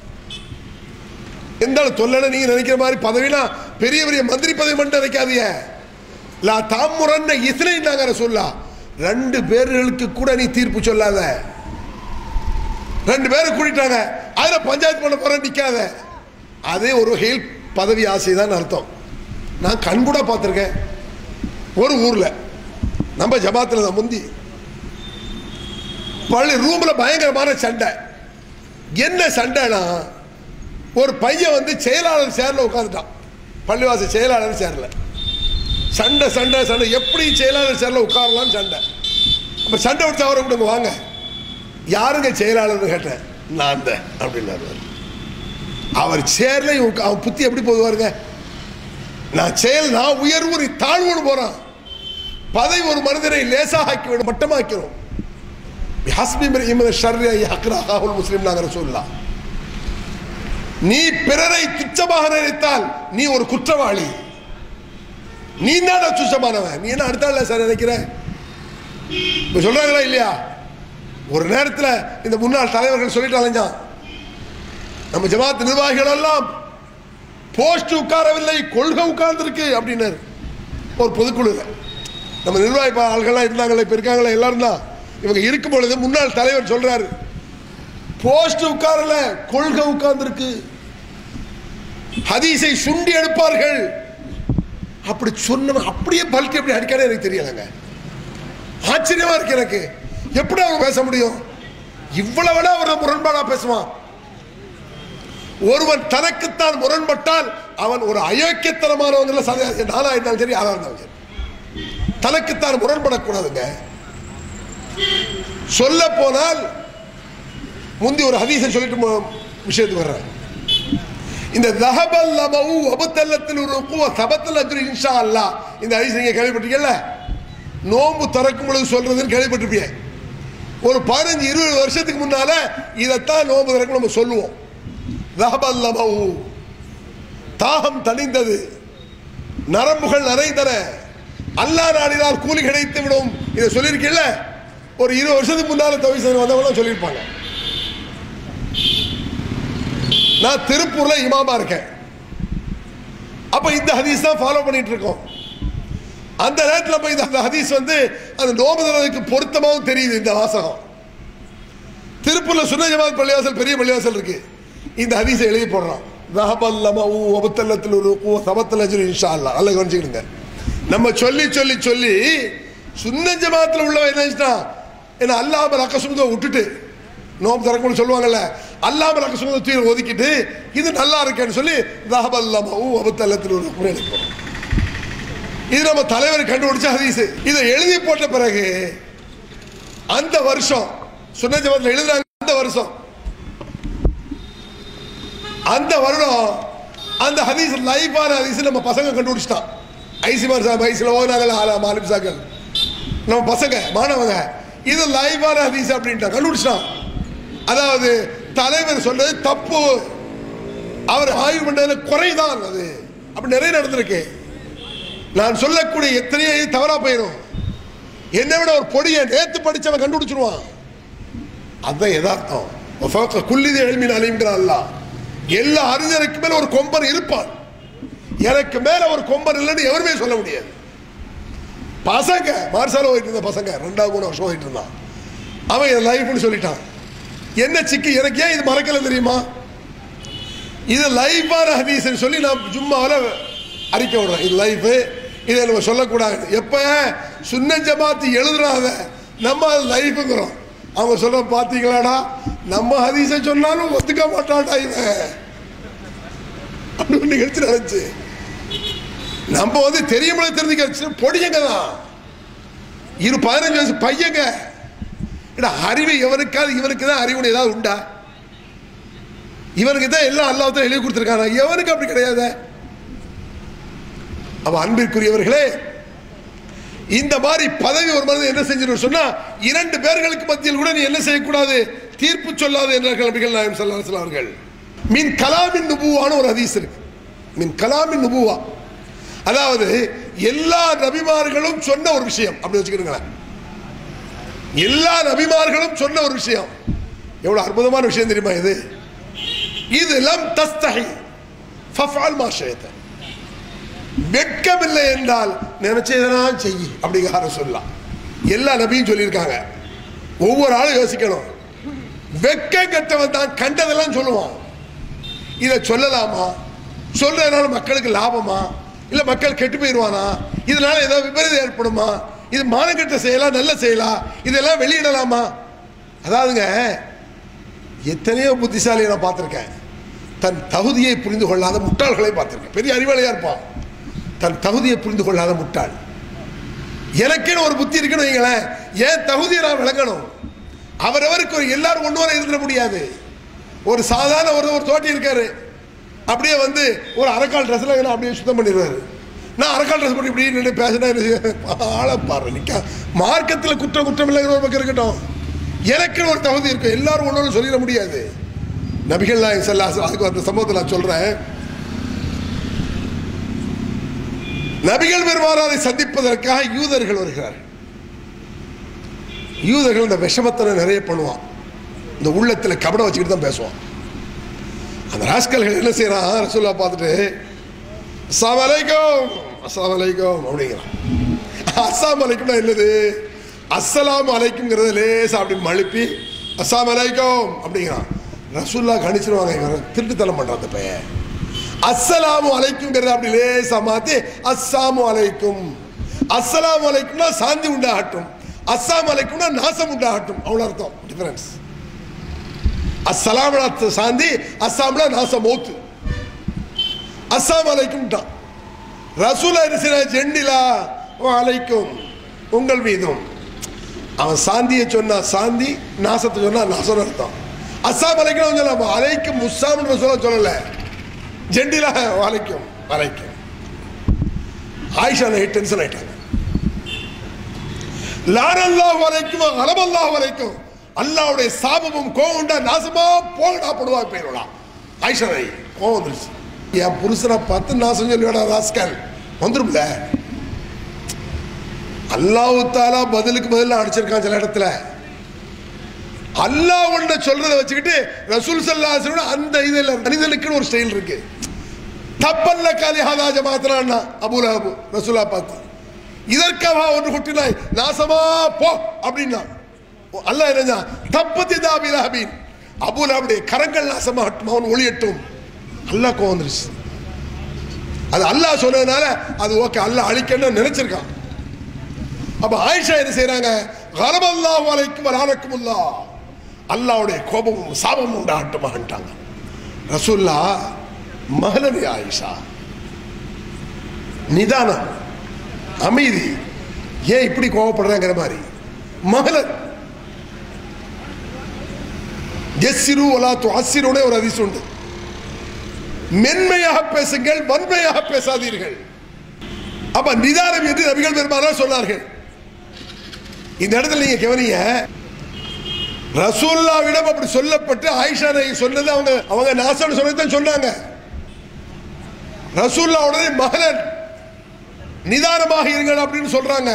எந்த அளவு தொல்லைன்னு நீங்க நினைக்கிற மாதிரி பதவினா பெரிய பெரிய மந்திரி பதவி மட்டும் நினைக்காதீங்க லா தாமுரன்ன இஸ்லைன்னாங்க ரசூல்லா ரெண்டு பேர்களுக்கு கூட நீ தீர்ப்பு சொல்லாத ரெண்டு பேரை கூட்டிட்டாங்க அதுல பஞ்சாயத்து பண்ண போற நிக்காத அதே ஒரு வகையில் பதவி ஆசை தான் அர்த்தம் நான் கண் கூட பார்த்துருக்கேன் ஒரு ஊர்ல நம்ம ஜமாத்துல தான் முந்தி பள்ளி ரூம்ல பயங்கரமான சண்டை என்ன சண்டைனா ஒரு பையன் வந்து செயலாளர் சேர்ல உட்காந்துட்டான் பள்ளிவாசல் செயலாளர் சேர்ல சண்டை சண்டை சண்டை எப்படி செயலாளர் சேர்ல உட்காரலாம்னு சண்டை அப்ப சண்டை விட்டு அவரை விடுங்க வாங்க யாருங்க செயலாளர்னு கேட்டேன் நான் தான் அப்படின்னாரு அவரு. அவர் சேர்ல இவன் அவன் புத்தி எப்படி போதுவாருங்க நான் செயல் நான் உயர்வு நீ தாழ்வுன்னு போறான் பதவி ஒரு மனிதரை லேசாக ஆக்கிவிடும் மட்டமாக்கிறோம் ஹஸ்பி இமன் ஷர்ரி ஹக்ரா அகாஹுல் முஸ்லிம் நாங்கள் சொல்லலாம் நீ பிறரை துச்சமாக நினைத்தால் நீ ஒரு குற்றவாளி நீ தான் துச்சமானவன் நீ என்ன அடுத்த ஆள் சார் நினைக்கிற இப்ப சொல்றாங்களா இல்லையா ஒரு நேரத்தில் இந்த முன்னாள் தலைவர்கள் சொல்லிட்டு அலைஞ்சான் நம்ம ஜமாத் நிர்வாகிகள் எல்லாம் போஸ்ட் உட்காரவில்லை கொள்கை உட்கார்ந்துருக்கு அப்படின்னாரு ஒரு பொதுக்குழுல நம்ம நிர்வாகி பா- ஆள்கள்லாம் இருந்தாங்களே இப்போ இருக்காங்களே எல்லாரும் தான் இவங்க இருக்கும் பொழுது முன்னாள் தலைவர் சொல்றாரு போஸ்ட் உட்காரல கொள்கை உட்கார்ந்துருக்கு ஹதீஸை சுண்டி எடுப்பார்கள் அப்படி சொன்னவன் அப்படியே பல்கி எப்படி அடிக்கானே எனக்கு தெரியலங்க ஆச்சரியமா இருக்கு எனக்கு எப்படி அவன் பேச முடியும் இவ்வளவு விட அவன் முரண்பாடா பேசுவான் ஒருவன் தனக்குத்தான் முரண்பட்டால் அவன் ஒரு அயோக்கியத்தனமானவங்கள சந்தேகம் நானா இருந்தாலும் சரி யாரா இருந்தாலும் சரி தனக்குத்தான் முரண்படக்கூடாதுங்க சொல்ல போனால் முந்தி ஒரு ஹதீஸை சொல்லிட்டு மு- விஷயத்துக்கு வர்றேன் இந்த தஹபல் லமவு அபுத்தல்லத்தில் ஒரு குவ சபத்தில் அஜ்ரு இன்ஷா அல்லாஹ் இந்த ஹதீஸ் நீங்க கேள்விப்பட்டீங்கல்ல நோன்பு திறக்கும் பொழுது சொல்றதுன்னு கேள்விப்பட்டிருப்பீங்க ஒரு பதினஞ்சு இருபது வருஷத்துக்கு முன்னால இதைத்தான் நோன்பு திறக்கும் நம்ம சொல்லுவோம் தஹபல் லமவு தாகம் தணிந்தது நரம்புகள் நரைந்தன அல்லாஹ் நாடினால் கூலி கிடைத்து விடும் இதை சொல்லியிருக்கீல்ல ஒரு இருபது வருஷத்துக்கு முன்னால தவிர வந்தவங்களும் சொல்லியிருப்பாங்க நான் திருப்பூர்ல இமாமா இருக்கேன் அப்ப இந்த ஹதீஸ் தான் ஃபாலோ பண்ணிட்டு இருக்கோம் அந்த நேரத்தில் போய் இந்த ஹதீஸ் வந்து அந்த நோபுதலுக்கு பொருத்தமாகவும் தெரியுது இந்த வாசகம் திருப்பூர்ல சுன்ன ஜமாத் பள்ளிவாசல் பெரிய பள்ளிவாசல் இருக்கு இந்த ஹதீஸை எழுதி போடுறான் ரஹபல்லம ஊ அபத்தல்லத்தில் ஒரு ஊ சபத்தல் அஜ்ரு இன்ஷா அல்லாஹ் நல்லா கவனிச்சுக்கிடுங்க நம்ம சொல்லி சொல்லி சொல்லி சுன்ன ஜமாத்தில் உள்ளவன் என்ன செஞ்சிட்டான் என்ன அல்லாம ரக்கசுமுக விட்டுட்டு நோம் திறக்கணும்னு சொல்லுவாங்கல்ல அல்லாம ரக்கசுமுக தூக்கி ஒதுக்கிட்டு இது நல்லா இருக்கேன்னு சொல்லி ரஹபல்லம ஊ அபத்தல்லத்தில் ஒரு ஊ எழுதி போடுறோம் இது நம்ம தலைவர் கண்டுபிடிச்ச ஹதீஸ் இதை எழுதி போட்ட பிறகு அந்த வருஷம் சுன்ன ஜமாத்தில் எழுதுறாங்க அந்த வருஷம் அந்த வருடம் அந்த ஹதீஸ் லைஃபான ஹதீஸ் நம்ம பசங்க கண்டுபிடிச்சிட்டான் ஐசிமார் சாப் ஐசில் ஓனாங்கல்ல ஆலா மாலிம் சாக்கள் நம்ம பசங்க மாணவங்க இது லைஃபான ஹதீஸ் அப்படின்ட்டான் கண்டுபிடிச்சிட்டான் அதாவது தலைவர் சொன்னது தப்பு அவர் ஆய்வு பண்ணதுல குறைதான் அது அப்படி நிறைய நடந்திருக்கு நான் சொல்லக்கூடிய எத்தனையோ இது தவறா போயிடும் என்னை விட ஒரு பொடியை நேத்து படிச்சவன் கண்டுபிடிச்சிருவான் அதுதான் யதார்த்தம் வஃபௌக குல்லிதி எல்மின் அலிம்கிறான் அல்லாஹ் எல்லா அறிஞருக்கு மேல ஒரு கொம்பன் இருப்பான் எனக்கு மேல ஒரு கொம்பன் இல்லைன்னு எவருமே சொல்ல முடியாது பசங்க மார்சால போயிட்டு இருந்த பசங்க ரெண்டாவது மூணு வருஷம் போயிட்டு இருந்தான் அவன் என் லைஃப்னு சொல்லிட்டான் என்ன சிக்கு எனக்கு ஏன் இது மறக்கல தெரியுமா இது லைஃபான ஹதீஸ்னு சொல்லி நான் ஜும்மாவில் அறிக்கை விடுறேன் இது லைஃபு இதை நம்ம சொல்லக்கூடாது எப்போ சுன்ன ஜமாத்து எழுதுறாங்க நம்ம அது லைஃபுங்கிறோம் அவங்க சொல்ற பார்த்தீங்களாடா நம்ம ஹதீஸை சொன்னாலும் ஒத்துக்க மாட்டான்டா இவன் அப்படின்னு நிகழ்ச்சி நடந்துச்சு நம்ம வந்து தெரியுமில்ல தெரிஞ்சுக்க பொடியங்க தான் இரு பதினஞ்சு வயசு பையங்க ஏடா, அறிவு இவனுக்காது இவனுக்கு தான் அறிவுன்னு ஏதாவது உண்டா இவனுக்கு தான் எல்லாம் அல்லாஹ் எழுதி கொடுத்துருக்காங்க எவனுக்கு அப்படி கிடையாது அவ அன்பிற்குரியவர்களே இந்த மாதிரி பதவி ஒரு மனிதன் என்ன செஞ்சிடும் சொன்னா இரண்டு பேர்களுக்கு மத்தியில் கூட நீ என்ன செய்யக்கூடாது தீர்ப்பு சொல்லாது என்றார்கள் நபிகள் நாயம் ஸல்லல்லாஹு அவர்கள் மின் கலாமின் நுபுவான ஒரு ஹதீஸ் இருக்கு மின் கலாமின் நுபுவா அதாவது எல்லா நபிமார்களும் சொன்ன ஒரு விஷயம் அப்படி வச்சுக்கிடுங்களேன் எல்லா நபிமார்களும் சொன்ன ஒரு விஷயம் எவ்வளவு அற்புதமான விஷயம் தெரியுமா இது இது லம் தஸ்தஹி ஃபஃபால் மா ஷைத்த வெட்கமில்லை என்றால் நினைச்சதெல்லாம் செய் அப்படிங்கிற சொல்லலாம் எல்லா நபியும் சொல்லியிருக்காங்க ஒவ்வொரு ஆளும் யோசிக்கணும் வெட்க கெட்டவன் தான் கண்டதெல்லாம் சொல்லுவான் இதை சொல்லலாமா சொல்றதுனால மக்களுக்கு லாபமா இல்ல மக்கள் கெட்டு போயிடுவானா இதனால ஏதாவது விபரீதம் ஏற்படுமா இது மானக்கெட்ட செய்யலா நல்ல செய்யலா இதெல்லாம் வெளியிடலாமா அதாவதுங்க எத்தனையோ புத்திசாலியை நான் பார்த்துருக்கேன் தன் தகுதியை புரிந்து கொள்ளாத முட்டாள்களை பார்த்துருக்கேன் பெரிய அறிவாளியா இருப்பான் தன் தகுதியை புரிந்து கொள்ளாத முட்டாள் எனக்குன்னு ஒரு புத்தி இருக்குன்னு வைங்களேன் என் தகுதியை நான் விளங்கணும் அவரவருக்கு ஒரு எல்லாரும் ஒன்றோட இருந்துட முடியாது ஒரு சாதாரண ஒரு ஒரு தோட்டி இருக்காரு அப்படியே வந்து ஒரு அரைக்கால் ட்ரெஸ்ல அப்படியே சுத்தம் பண்ணிடுவாரு நான் அரைக்கால் ட்ரெஸ் பண்ணி இப்படி நின்று பேசினா என்ன செய்ய? ஆளை பாரு நிக்க மார்க்கத்தில் குற்றம் குற்றம் இல்லைங்கிற ஒரு பக்கம் இருக்கட்டும் எனக்கு ஒரு தகுதி இருக்கு எல்லாரும் ஒன்று சொல்லிட முடியாது நபிகள் நாயகம் ஸல்லல்லாஹு அதுக்கு அந்த சம்பவத்தை நான் சொல்றேன் நபிகள் பெருமானாரை சந்திப்பதற்காக யூதர்கள் வருகிறார்கள் யூதர்கள் இந்த விஷமத்தனை நிறைய பண்ணுவான் இந்த உள்ளத்தில் கபடம் வச்சுக்கிட்டு தான் பேசுவான் அந்த ராஸ்கல்கள் என்ன செய்யறான் ரசூல்லா பார்த்துட்டு அஸ்ஸாமு அலைக்கும் அஸ்ஸாமு அலைக்கும் அப்படிங்கிறான் அஸ்ஸாமு அலைக்கும்னா என்னது அஸ்ஸலாமு அலைக்கும்ங்கிறத லேசா அப்படி மழுப்பி அஸ்ஸாமு அலைக்கும் அப்படிங்கிறான் ரசூல்லா கணிச்சிருவாங்க இவன் திருட்டுத்தனம் பண்றான் அந்த பையன் அஸ்ஸலாமு அலைக்கும்ங்கிறத அப்படி லேசா மாத்தி அஸ்ஸாமு அலைக்கும் அஸ்ஸலாமு அலைக்கும்னா சாந்தி உண்டாகட்டும் அஸ்ஸாமு அலைக்கும்னா நாசம் உண்டாகட்டும் அவ்வளோ அர்த்தம் டிஃபரன்ஸ் அஸ்ஸலாம்னா சாந்தி அஸ்ஸாம்னா நாசம் மௌத்து அஸ்ஸாம் அலைக்கும்ட்டான் ரசூலா என்ன செய்யற ஜெண்டிலா ஓ அலைக்கும் உங்கள் மீதும் அவன் சாந்தியை சொன்னா சாந்தி நாசத்தை சொன்னா நாசம் அர்த்தம் அஸ்ஸாம் அலைக்கும் சொல்ல அலைக்கும் முஸ்ஸாம் சொல்ல சொல்லல ஜெண்டிலா அலைக்கும் அலைக்கும் ஆயிஷா நைட் டென்ஷன் ஆயிட்டாங்க லாரல்லாஹ் வரைக்கும் அலமல்லாஹ் வரைக்கும் அல்லாவுடைய சாபமும் கோவம் உண்டா நாசமா போகடா படுவா போயிடலாம் ஆயிஷா நாய் கோவம் வந்துருச்சு என் புருஷனை பார்த்து நாசம் சொல்லி வேடா ராஸ்கல் வந்துரும்ல அல்லாஹ் தாலா பதிலுக்கு பதில் அடிச்சிருக்கான் சில இடத்துல அல்லாஹ் ஒன்றை சொல்றதை வச்சுக்கிட்டு ரசூல் சல்லாஹ் அந்த இதில் மனிதனுக்குன்னு ஒரு ஸ்டைல் இருக்கு தப்பல்ல காலி ஹாதா ஜமாத்ரான்னா அபுலஹபு ரசூலா பார்த்து இதற்காக ஒன்று குட்டினாய் நாசமா போ அப்படின்னா அல்லாஹ் என்ன தப்பத்தி தாபில் ஹபீன் அபுலஹபுடைய கரங்கள் நாசமாகட்டும் அவன் ஒளியட்டும் அல்லாஹ் கோவம் வந்துருச்சு அது அல்லாஹ் சொன்னதுனால அது ஓகே அல்லாஹ் அழிக்கணும்னு நினைச்சிருக்கான் அப்ப ஆயிஷா என்ன செய்யறாங்க கரமல்லாஹு அலைக்கும் வலானக்குமுல்லா அல்லாஹ்வுடைய கோபமும் சாபமும் உண்டாகட்டுமான்ட்டாங்க ரசூல்லா மகளனி ஆயிஷா நிதானம் அமைதி ஏன் இப்படி கோவப்படுறாங்கிற மாதிரி மகளன் எஸ்ஸிரு ஒலா துஅஸ்ஸிருனே ஒரு அதிசு உண்டு மென்மையாக பேசுங்கள் வன்மையாக பேசாதீர்கள் அப்ப நிதானம் என்று நபிகள் பெருமானார் சொன்னார்கள் இந்த இடத்துல நீங்க கவனிங்க ரசூல்லாவிடம் அப்படி சொல்லப்பட்டு ஆயிஷா நாயகி சொன்னது அவங்க அவங்க நாசம் சொன்னதான் சொன்னாங்க ரசூல்லா உடனே மகளன் நிதானமாக இருங்கள் அப்படின்னு சொல்றாங்க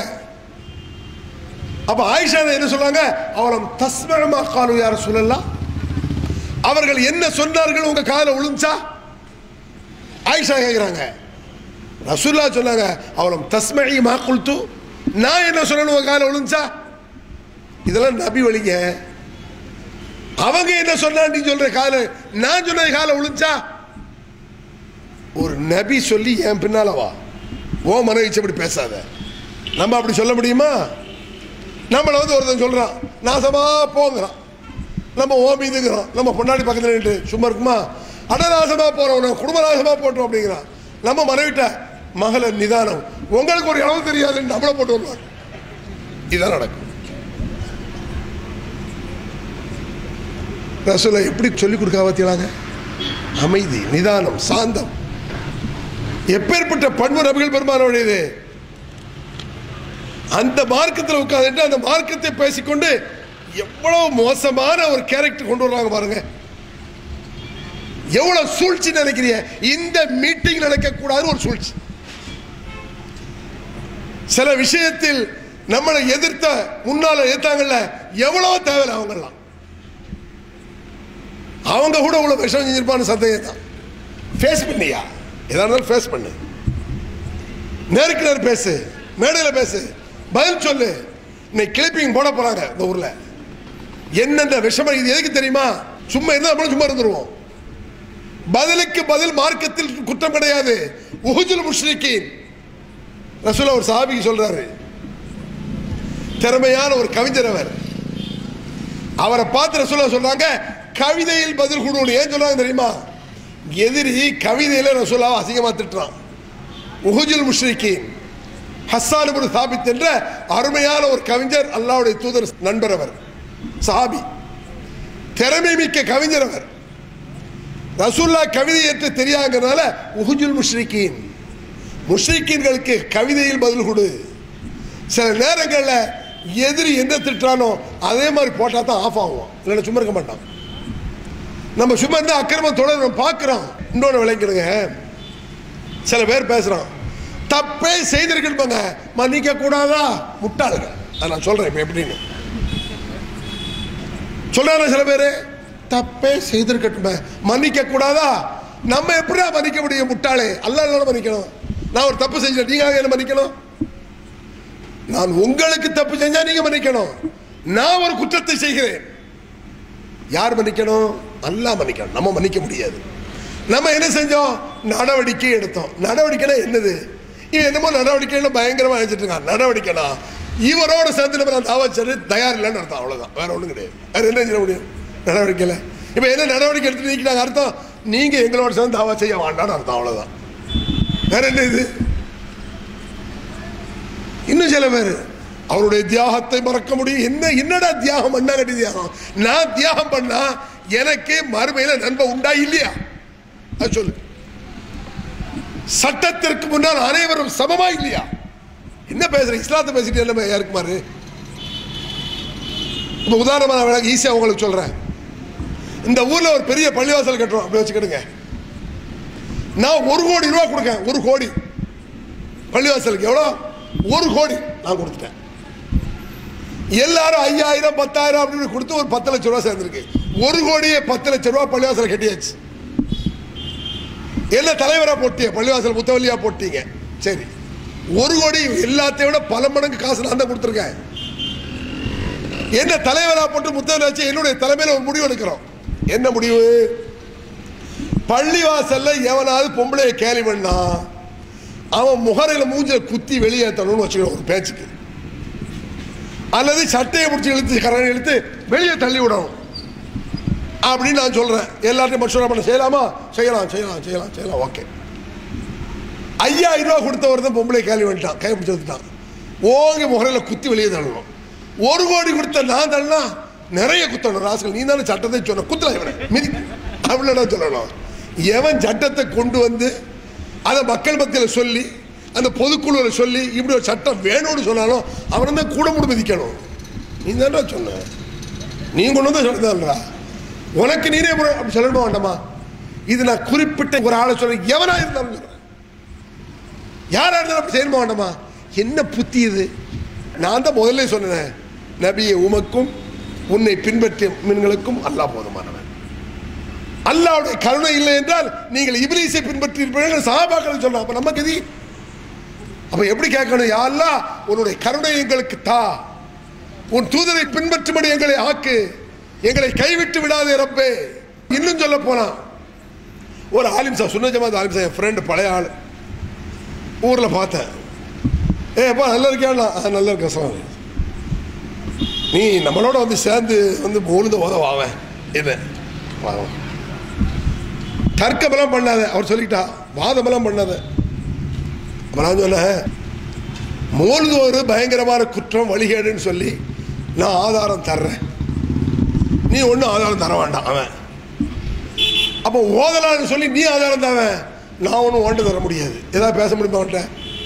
அப்ப ஆயிஷா நாயகி என்ன சொல்றாங்க அவரம் தஸ்மரமா காலு யார சொல்லலாம் அவர்கள் என்ன சொன்னார்கள் உங்க காதுல விழுந்துச்சா ஆயிஷா கேட்குறாங்க ரசூல்லா சொன்னாங்க அவளும் தஸ்மழி மா குல்து நான் என்ன சொல்லணும் உங்க கால விழுந்துச்சா இதெல்லாம் நபி வழிங்க அவங்க என்ன சொன்னான்னு நீ சொல்ற கால நான் சொன்ன கால விழுந்துச்சா ஒரு நபி சொல்லி என் பின்னால வா ஓ மனைவிச்சபடி பேசாத நம்ம அப்படி சொல்ல முடியுமா நம்மளை வந்து ஒருத்தன் சொல்றான் நாசமா போங்கிறான் நம்ம ஓ மீதுங்கிறோம் நம்ம பொன்னாடி பக்கத்தில் நின்று சும்மா இருக்குமா அடநாசமா போறோம் குடும்ப நாசமா போட்டோம் அப்படிங்கிறான் நம்ம மனைவிட்ட மகள நிதானம் உங்களுக்கு ஒரு இடம் தெரியாதுன்னு நம்மளை போட்டு வருவாங்க இதுதான் நடக்கும் ரசூலை எப்படி சொல்லிக் கொடுக்க பார்த்தீங்களாங்க அமைதி நிதானம் சாந்தம் எப்பேற்பட்ட பண்பு நபிகள் பெருமானோடையது அந்த மார்க்கத்தில் உட்கார்ந்துட்டு அந்த மார்க்கத்தை பேசிக்கொண்டு எவ்வளவு மோசமான ஒரு கேரக்டர் கொண்டு வர்றாங்க பாருங்க எவ்வளவு சூழ்ச்சி நினைக்கிறீங்க இந்த மீட்டிங் நடக்கக்கூடாது ஒரு சூழ்ச்சி சில விஷயத்தில் நம்மளை எதிர்த்த முன்னால எதிர்த்தாங்கல்ல எவ்வளவு தேவையில்ல அவங்கெல்லாம் அவங்க கூட இவ்வளவு விஷம் செஞ்சிருப்பான்னு சந்தேகம் தான் ஃபேஸ் பண்ணியா எதா இருந்தாலும் ஃபேஸ் பண்ணு நேருக்கு நேர் பேசு மேடையில் பேசு பதில் சொல்லு இன்னைக்கு கிளிப்பிங் போட போறாங்க இந்த ஊர்ல என்னென்ன விஷமம் இது எதுக்கு தெரியுமா சும்மா இருந்தா நம்மளும் சும்மா இருந்துருவோம் பதிலுக்கு பதில் மார்க்கத்தில் குற்றம் கிடையாது உஹுஜுல் முஷ்ரிக்கீன் ரசூலா ஒரு சாபிக்கு சொல்றாரு திறமையான ஒரு கவிஞர் அவர் அவரை பார்த்து ரசூலா சொல்றாங்க கவிதையில் பதில் கொடுக்கணும் ஏன் சொல்றாங்க தெரியுமா எதிரி கவிதையில ரசூலாவை அசிங்கமா திட்டுறான் உஹுஜுல் முஷ்ரிக்கீன் ஹஸ்ஸான் இப்னு சாபித் என்ற அருமையான ஒரு கவிஞர் அல்லாஹ்வுடைய தூதர் நண்பர் அவர் சஹாபி திறமை மிக்க கவிஞர் அவர் ரசூல்லா கவிதை ஏற்று தெரியாங்கிறதுனால உஹுஜுல் முஷ்ரிகீன் முஷ்ரிக்கீன்களுக்கு கவிதையில் பதில் கொடு சில நேரங்களில் எதிரி என்ன திட்டுறானோ அதே மாதிரி போட்டால் தான் ஆஃப் ஆகும் இல்லைன்னா சும்மா இருக்க மாட்டான் நம்ம சும்மா இருந்தால் அக்கிரமம் தொடர் நம்ம பார்க்குறோம் இன்னொன்று விளங்கிடுங்க சில பேர் பேசுகிறான் தப்பே செய்திருக்கணுமாங்க மன்னிக்க கூடாதா முட்டாளுங்க அதை நான் சொல்கிறேன் இப்போ எப்படின்னு சொல்றாங்க சில பேர் தப்பே செய்திருக்கட்டுமே மன்னிக்க கூடாதா நம்ம எப்படிடா மன்னிக்க முடியும் முட்டாளே அல்ல இல்ல மன்னிக்கணும் நான் ஒரு தப்பு செஞ்சேன் நீங்க என்ன மன்னிக்கணும் நான் உங்களுக்கு தப்பு செஞ்சா நீங்க மன்னிக்கணும் நான் ஒரு குற்றத்தை செய்கிறேன் யார் மன்னிக்கணும் அல்லாஹ் மன்னிக்கணும் நம்ம மன்னிக்க முடியாது நம்ம என்ன செஞ்சோம் நடவடிக்கை எடுத்தோம் நடவடிக்கைனா என்னது இவன் என்னமோ நடவடிக்கைன்னு பயங்கரமா நினைச்சிட்டு இருக்கான் நடவடிக்கைனா இவரோட சேர்ந்து நம்ம தாவா சரி தயார் இல்லைன்னு அர்த்தம் அவ்வளவுதான் வேற ஒண்ணும் கிடையாது வேற என்ன செய்ய முடியும் நடவடிக்கையில் இப்போ என்ன நடவடிக்கை எடுத்து நீக்கிட்டாங்க அர்த்தம் நீங்க எங்களோட சேர்ந்து தாவா செய்ய வேண்டாம்னு அர்த்தம் அவ்வளவுதான் வேற என்ன இது இன்னும் சில பேர் அவருடைய தியாகத்தை மறக்க முடியும் என்ன என்னடா தியாகம் பண்ணா கட்டி தியாகம் நான் தியாகம் பண்ணா எனக்கு மறுமையில நன்மை உண்டா இல்லையா அது சொல்லு சட்டத்திற்கு முன்னால் அனைவரும் சமமா இல்லையா என்ன பேசுற இஸ்லாத்தை பேசிட்டு என்ன யாருக்குமாரு இப்போ உதாரணமா நான் ஈஸியா உங்களுக்கு சொல்றேன் இந்த ஊர்ல ஒரு பெரிய பள்ளிவாசல் கட்டுறோம் அப்படி வச்சுக்கிடுங்க நான் ஒரு கோடி ரூபா கொடுக்கேன் ஒரு கோடி பள்ளிவாசலுக்கு எவ்வளோ ஒரு கோடி நான் கொடுத்துட்டேன் எல்லாரும் ஐயாயிரம் பத்தாயிரம் அப்படின்னு கொடுத்து ஒரு பத்து லட்சம் ரூபா சேர்ந்துருக்கு ஒரு கோடியே பத்து லட்சம் ரூபா பள்ளிவாசல் கட்டியாச்சு என்ன தலைவரா போட்டிய பள்ளிவாசல் முத்தவல்லியா போட்டீங்க சரி ஒரு கோடி எல்லாத்தையும் விட பல மடங்கு காசு நான் தான் கொடுத்துருக்கேன் என்ன தலைவரா போட்டு முத்தவல்லி வச்சு என்னுடைய தலைமையில ஒரு முடிவு எடுக்கிறோம் என்ன முடிவு பள்ளிவாசல்ல எவனாவது பொம்பளைய கேலி பண்ணா அவன் முகரையில மூஞ்ச குத்தி வெளியேற்றணும்னு வச்சுக்கணும் ஒரு பேச்சுக்கு அல்லது சட்டையை பிடிச்சி இழுத்து கரணை இழுத்து வெளியே தள்ளி விடணும் அப்படின்னு நான் சொல்றேன் எல்லாத்தையும் மசூரா பண்ண செய்யலாமா செய்யலாம் செய்யலாம் செய்யலாம் செய்யலாம் ஓகே ஐயாயிரம் ரூபா கொடுத்தவர் தான் பொம்பளை கேள்வி பண்ணிட்டான் கை பிடிச்சி வந்துட்டான் ஓங்கி முகரையில் குத்தி வெளியே தள்ளணும் ஒரு கோடி கொடுத்த நான் தள்ளனா நிறைய குத்தணும் ராசுகள் நீ தானே சட்டத்தை சொன்ன குத்தல இவனை மிதி அப்படின்னா சொல்லணும் எவன் சட்டத்தை கொண்டு வந்து அதை மக்கள் மத்தியில் சொல்லி அந்த பொதுக்குழுவில் சொல்லி இப்படி ஒரு சட்டம் வேணும்னு சொன்னாலும் அவனை தான் கூட முடி மிதிக்கணும் நீ தானே சொன்ன நீ கொண்டு வந்து சொல்லுதான்றா உனக்கு நீனே முறை அப்படி சொல்லணுமா வேண்டாமா இது நான் குறிப்பிட்ட ஒரு ஆளை சொல்ல எவனா இருந்தாலும் சொல்றேன் யாரா இருந்தாலும் அப்படி செய்யணுமா வேண்டாமா என்ன புத்தி இது நான் தான் முதல்ல சொன்னேன் நபியை உமக்கும் உன்னை பின்பற்றிய மீன்களுக்கும் அல்லாஹ் போதுமானவன் அல்லாவுடைய கருணை இல்லை என்றால் நீங்கள் இபிலிசை பின்பற்றி இருப்பீர்கள் சகாபாக்கள் சொல்றோம் அப்ப நமக்கு எதி அப்ப எப்படி கேட்கணும் யா அல்லாஹ் உன்னுடைய கருணை எங்களுக்கு தா உன் தூதரை பின்பற்றும்படி எங்களை ஆக்கு எங்களை கைவிட்டு விடாதே ரப்பே இன்னும் சொல்ல போனா ஒரு ஆலிம் சார் சுன்ன ஜமாத் ஆலிம் சார் என் ஃப்ரெண்டு பழைய ஆள் ஊரில் பார்த்தேன் ஏப்பா நல்லா இருக்கியாண்ணா ஆ நல்லா இருக்கேன் சார் நீ நம்மளோட வந்து சேர்ந்து வந்து உழுந்து உதவாவன் என்ன பாவம் தர்க்கமெல்லாம் பண்ணாத அவர் சொல்லிட்டா வாதமெல்லாம் பண்ணாத அப்ப நான் சொன்னேன் மூழ்குவது பயங்கரமான குற்றம் வழிகேடுன்னு சொல்லி நான் ஆதாரம் தர்றேன் நீ ஒன்றும் ஆதாரம் தர வேண்டாம் அவன் அப்போ ஓதலான்னு சொல்லி நீ ஆதாரம் தரவன் நான் ஒன்றும் ஓண்டு தர முடியாது ஏதாவது பேச முடியுமா அவன்கிட்ட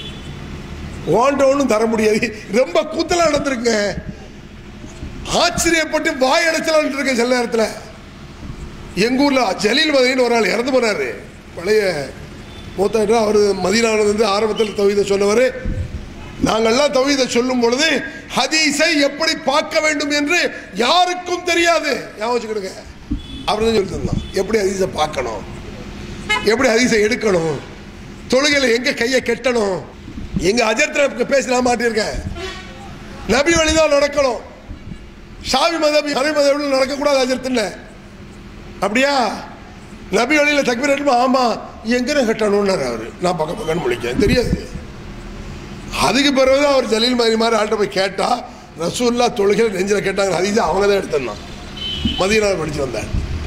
ஓண்ட ஒன்றும் தர முடியாது ரொம்ப கூத்தலாம் நடந்திருக்குங்க ஆச்சரியப்பட்டு வாய் அடைச்சலான் இருக்கேன் சில நேரத்தில் எங்க ஊர்ல ஜலீல் மதின்னு ஒரு ஆள் இறந்து போனாரு பழைய மூத்தாயிட்டு அவர் மதினானது வந்து ஆரம்பத்தில் தவித சொன்னவர் நாங்கள்லாம் தவித சொல்லும் பொழுது ஹதீஸை எப்படி பார்க்க வேண்டும் என்று யாருக்கும் தெரியாது ஞாபகம் வச்சுக்கிடுங்க அவர் தான் சொல்லி தந்தான் எப்படி ஹதீஸை பார்க்கணும் எப்படி ஹதீஸை எடுக்கணும் தொழுகையில் எங்க கையை கெட்டணும் எங்க அஜர்த்துல பேசி நான் மாட்டியிருக்கேன் நபி வழிதான் நடக்கணும் ஷாவி மதபி ஹரி மதபில் நடக்கக்கூடாது அஜர்த்துல அப்படியா நபி வழியில் தக்பீர் எடுமா ஆமா எங்கே கட்டணும்னாரு அவர் நான் பக்கம் பக்கம்னு முழிக்கேன் தெரியாது அதுக்கு பிறகு அவர் ஜலீல் மாதிரி மாதிரி ஆள்கிட்ட போய் கேட்டா ரசூல்லா தொழுகையில் நெஞ்சில் கேட்டாங்க ஹதீஸை அவங்க தான் எடுத்திருந்தான் மதியனார் படிச்சு வந்தார்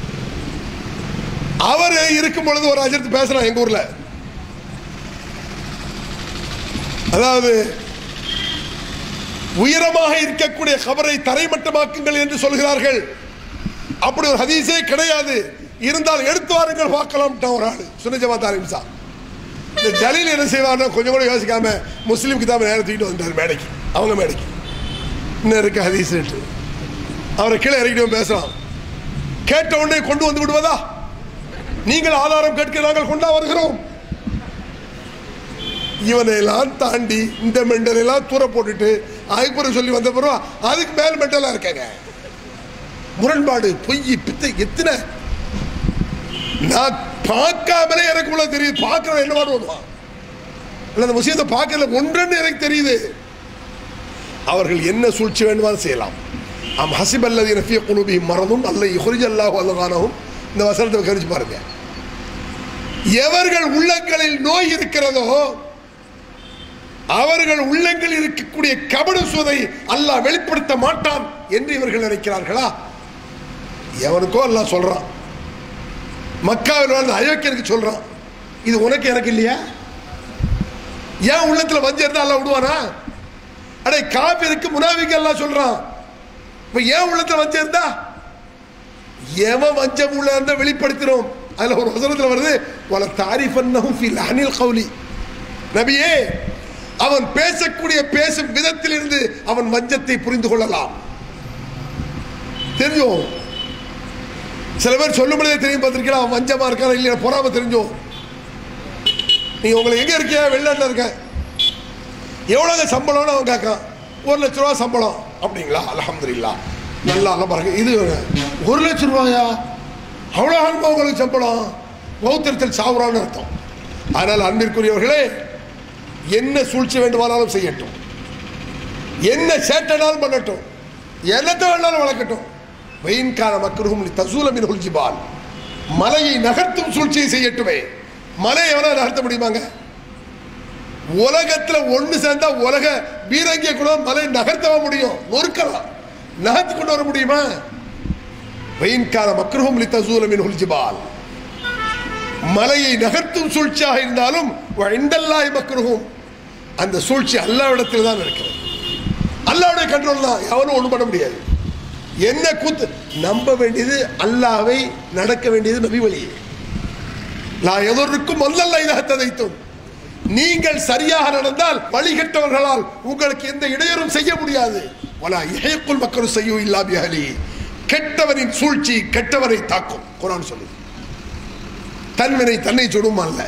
அவர் இருக்கும் பொழுது ஒரு அஜர்த்து பேசுறான் எங்க ஊர்ல அதாவது உயரமாக இருக்கக்கூடிய கபரை தரைமட்டமாக்குங்கள் என்று சொல்கிறார்கள் அப்படி ஒரு ஹதீஸே கிடையாது இருந்தால் எடுத்து வாருங்கள் பார்க்கலாம் ஒரு ஆள் சுனஜமா தாரிம்சா இந்த ஜலீல் என்ன செய்வார்னா கொஞ்சம் கூட யோசிக்காம முஸ்லீம் கிதாபை நேரம் தூக்கிட்டு வந்துட்டார் மேடைக்கு அவங்க மேடைக்கு இன்னும் இருக்கு ஹதீஸ் அவரை கீழே இறக்கிட்டு பேசலாம் கேட்ட உடனே கொண்டு வந்து விடுவதா நீங்கள் ஆதாரம் கேட்க நாங்கள் கொண்டா வருகிறோம் இவனை எல்லாம் தாண்டி இந்த மெண்டல் எல்லாம் தூர போட்டுட்டு அதுக்கு சொல்லி வந்த பிறகு அதுக்கு மேல் மெண்டலா இருக்காங்க முரண்பாடு பொய் பித்தை எத்தனை நான் பார்க்காமலே எனக்கு உள்ள தெரியுது பார்க்கறவன் என்ன பண்ணுவான் இல்ல அந்த விஷயத்தை பார்க்கல ஒன்றுன்னு எனக்கு தெரியுது அவர்கள் என்ன சூழ்ச்சி வேண்டுமானு செய்யலாம் அம் ஹசிப் அல்லது ரஃபிய குழுபி மறந்தும் அல்ல ஹுரிஜ் அல்லாஹு அல்லகானவும் இந்த வசனத்தை கரிச்சு பாருங்க எவர்கள் உள்ளங்களில் நோய் இருக்கிறதோ அவர்கள் உள்ளங்களில் இருக்கக்கூடிய கபடு சுதை அல்லாஹ் வெளிப்படுத்த மாட்டான் என்று இவர்கள் நினைக்கிறார்களா எவனுக்கோ அல்லாஹ் சொல்றான் மக்காவில் வாழ்ந்த அயோக்கியனுக்கு சொல்றான் இது உனக்கு எனக்கு இல்லையா ஏன் உள்ளத்துல வஞ்சம் இருந்தா அல்லாஹ் விடுவானா அடே காபிருக்கு முனாவிக்கு எல்லாம் சொல்றான் இப்ப ஏன் உள்ளத்துல வஞ்சம் இருந்தா எவன் வஞ்சம் உள்ள இருந்தா வெளிப்படுத்தினோம் அதுல ஒரு வசனத்துல வருது வல தாரிஃபன்னஹும் ஃபில் அனில் கௌலி நபியே அவன் பேசக்கூடிய பேசும் விதத்தில் இருந்து அவன் வஞ்சத்தை புரிந்து கொள்ளலாம் தெரிஞ்சோம் சில பேர் சொல்லும் பொழுதே தெரியும் பார்த்திருக்கீங்களா அவன் வஞ்சமா இருக்கான் இல்லையா பொறாம தெரிஞ்சோம் நீங்க உங்களை எங்க இருக்கியா வெளிநாட்டில் இருக்க எவ்வளவு சம்பளம்னு அவன் கேட்கான் ஒரு லட்ச ரூபா சம்பளம் அப்படிங்களா அலமதுல்லா நல்லா அல்ல பாருங்க இது ஒரு லட்ச ரூபாயா அவ்வளோ அன்பா உங்களுக்கு சம்பளம் பௌத்திரத்தில் சாவுறான்னு அர்த்தம் அதனால் அன்பிற்குரியவர்களே என்ன சூழ்ச்சி வேண்டுமானாலும் செய்யட்டும் என்ன சேட்டனாலும் பண்ணட்டும் என்னத்தை வேணாலும் வளர்க்கட்டும் வெயின்கான மக்களும் தசூலமின் ஹுல்ஜிபால் மலையை நகர்த்தும் சூழ்ச்சியை செய்யட்டுமே மலையை எவனா நகர்த்த முடியுமாங்க உலகத்துல ஒண்ணு சேர்ந்தா உலக பீரங்கிய கூட மலை நகர்த்தவ முடியும் நொறுக்கலாம் நகர்த்து கொண்டு வர முடியுமா வெயின்கான மக்களும் தசூலமின் ஹுல்ஜிபால் மலையை நகர்த்தும் சூழ்ச்சியாக இருந்தாலும் இந்தல்லாய் மக்களும் அந்த சூழ்ச்சி அல்லாவிடத்தில் தான் இருக்கிறது அல்லாவுடைய கண்ட்ரோல் தான் எவனும் ஒன்றும் பண்ண முடியாது என்ன கூத்து நம்ப வேண்டியது அல்லாவை நடக்க வேண்டியது நபி வழியே நான் எதற்கும் அல்லல்ல இதாக நீங்கள் சரியாக நடந்தால் வழிகட்டவர்களால் உங்களுக்கு எந்த இடையூறும் செய்ய முடியாது வலா இகைக்குள் மக்களும் செய்யும் இல்லாபி அலி கெட்டவனின் சூழ்ச்சி கெட்டவரை தாக்கும் குரான் சொல்லுது தன்வினை தன்னை சுடும் அல்ல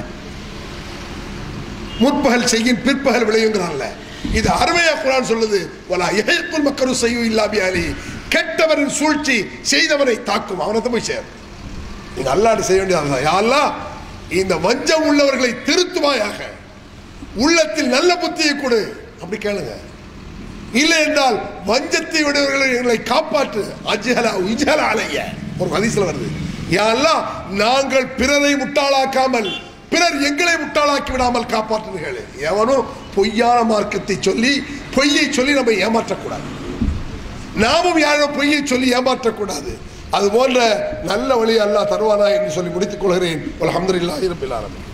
முற்பகல் செய்யின் பிற்பகல் விளையுங்கிறான்ல இது அருமையா குரான் சொல்லுது வலா இகைக்குள் மக்களும் செய்யும் இல்லாபி அலி கெட்டவரின் சூழ்ச்சி செய்தவனை தாக்கும் அவனை போய் சேரும் நீங்க அல்லாடு செய்ய வேண்டியது யாரெல்லாம் இந்த வஞ்சம் உள்ளவர்களை திருத்துவாயாக உள்ளத்தில் நல்ல புத்தியை கொடு அப்படி கேளுங்க இல்லை என்றால் வஞ்சத்தை விடுவர்களை எங்களை காப்பாற்று அஜ்ஹலா உஜ்ஹலா அலைய ஒரு ஹதீஸ்ல வருது யாரெல்லாம் நாங்கள் பிறரை முட்டாளாக்காமல் பிறர் எங்களை முட்டாளாக்கி விடாமல் காப்பாற்றுங்கள் எவனும் பொய்யான மார்க்கத்தை சொல்லி பொய்யை சொல்லி நம்ம ஏமாற்றக்கூடாது நாமும் யாரும் பொய்யை சொல்லி ஏமாற்றக்கூடாது அது போன்ற நல்ல வழி அல்லாஹ் தருவானா என்று சொல்லி முடித்துக் கொள்கிறேன் அல்ஹம்துலில்லாஹி ரப்பில் ஆலமீன்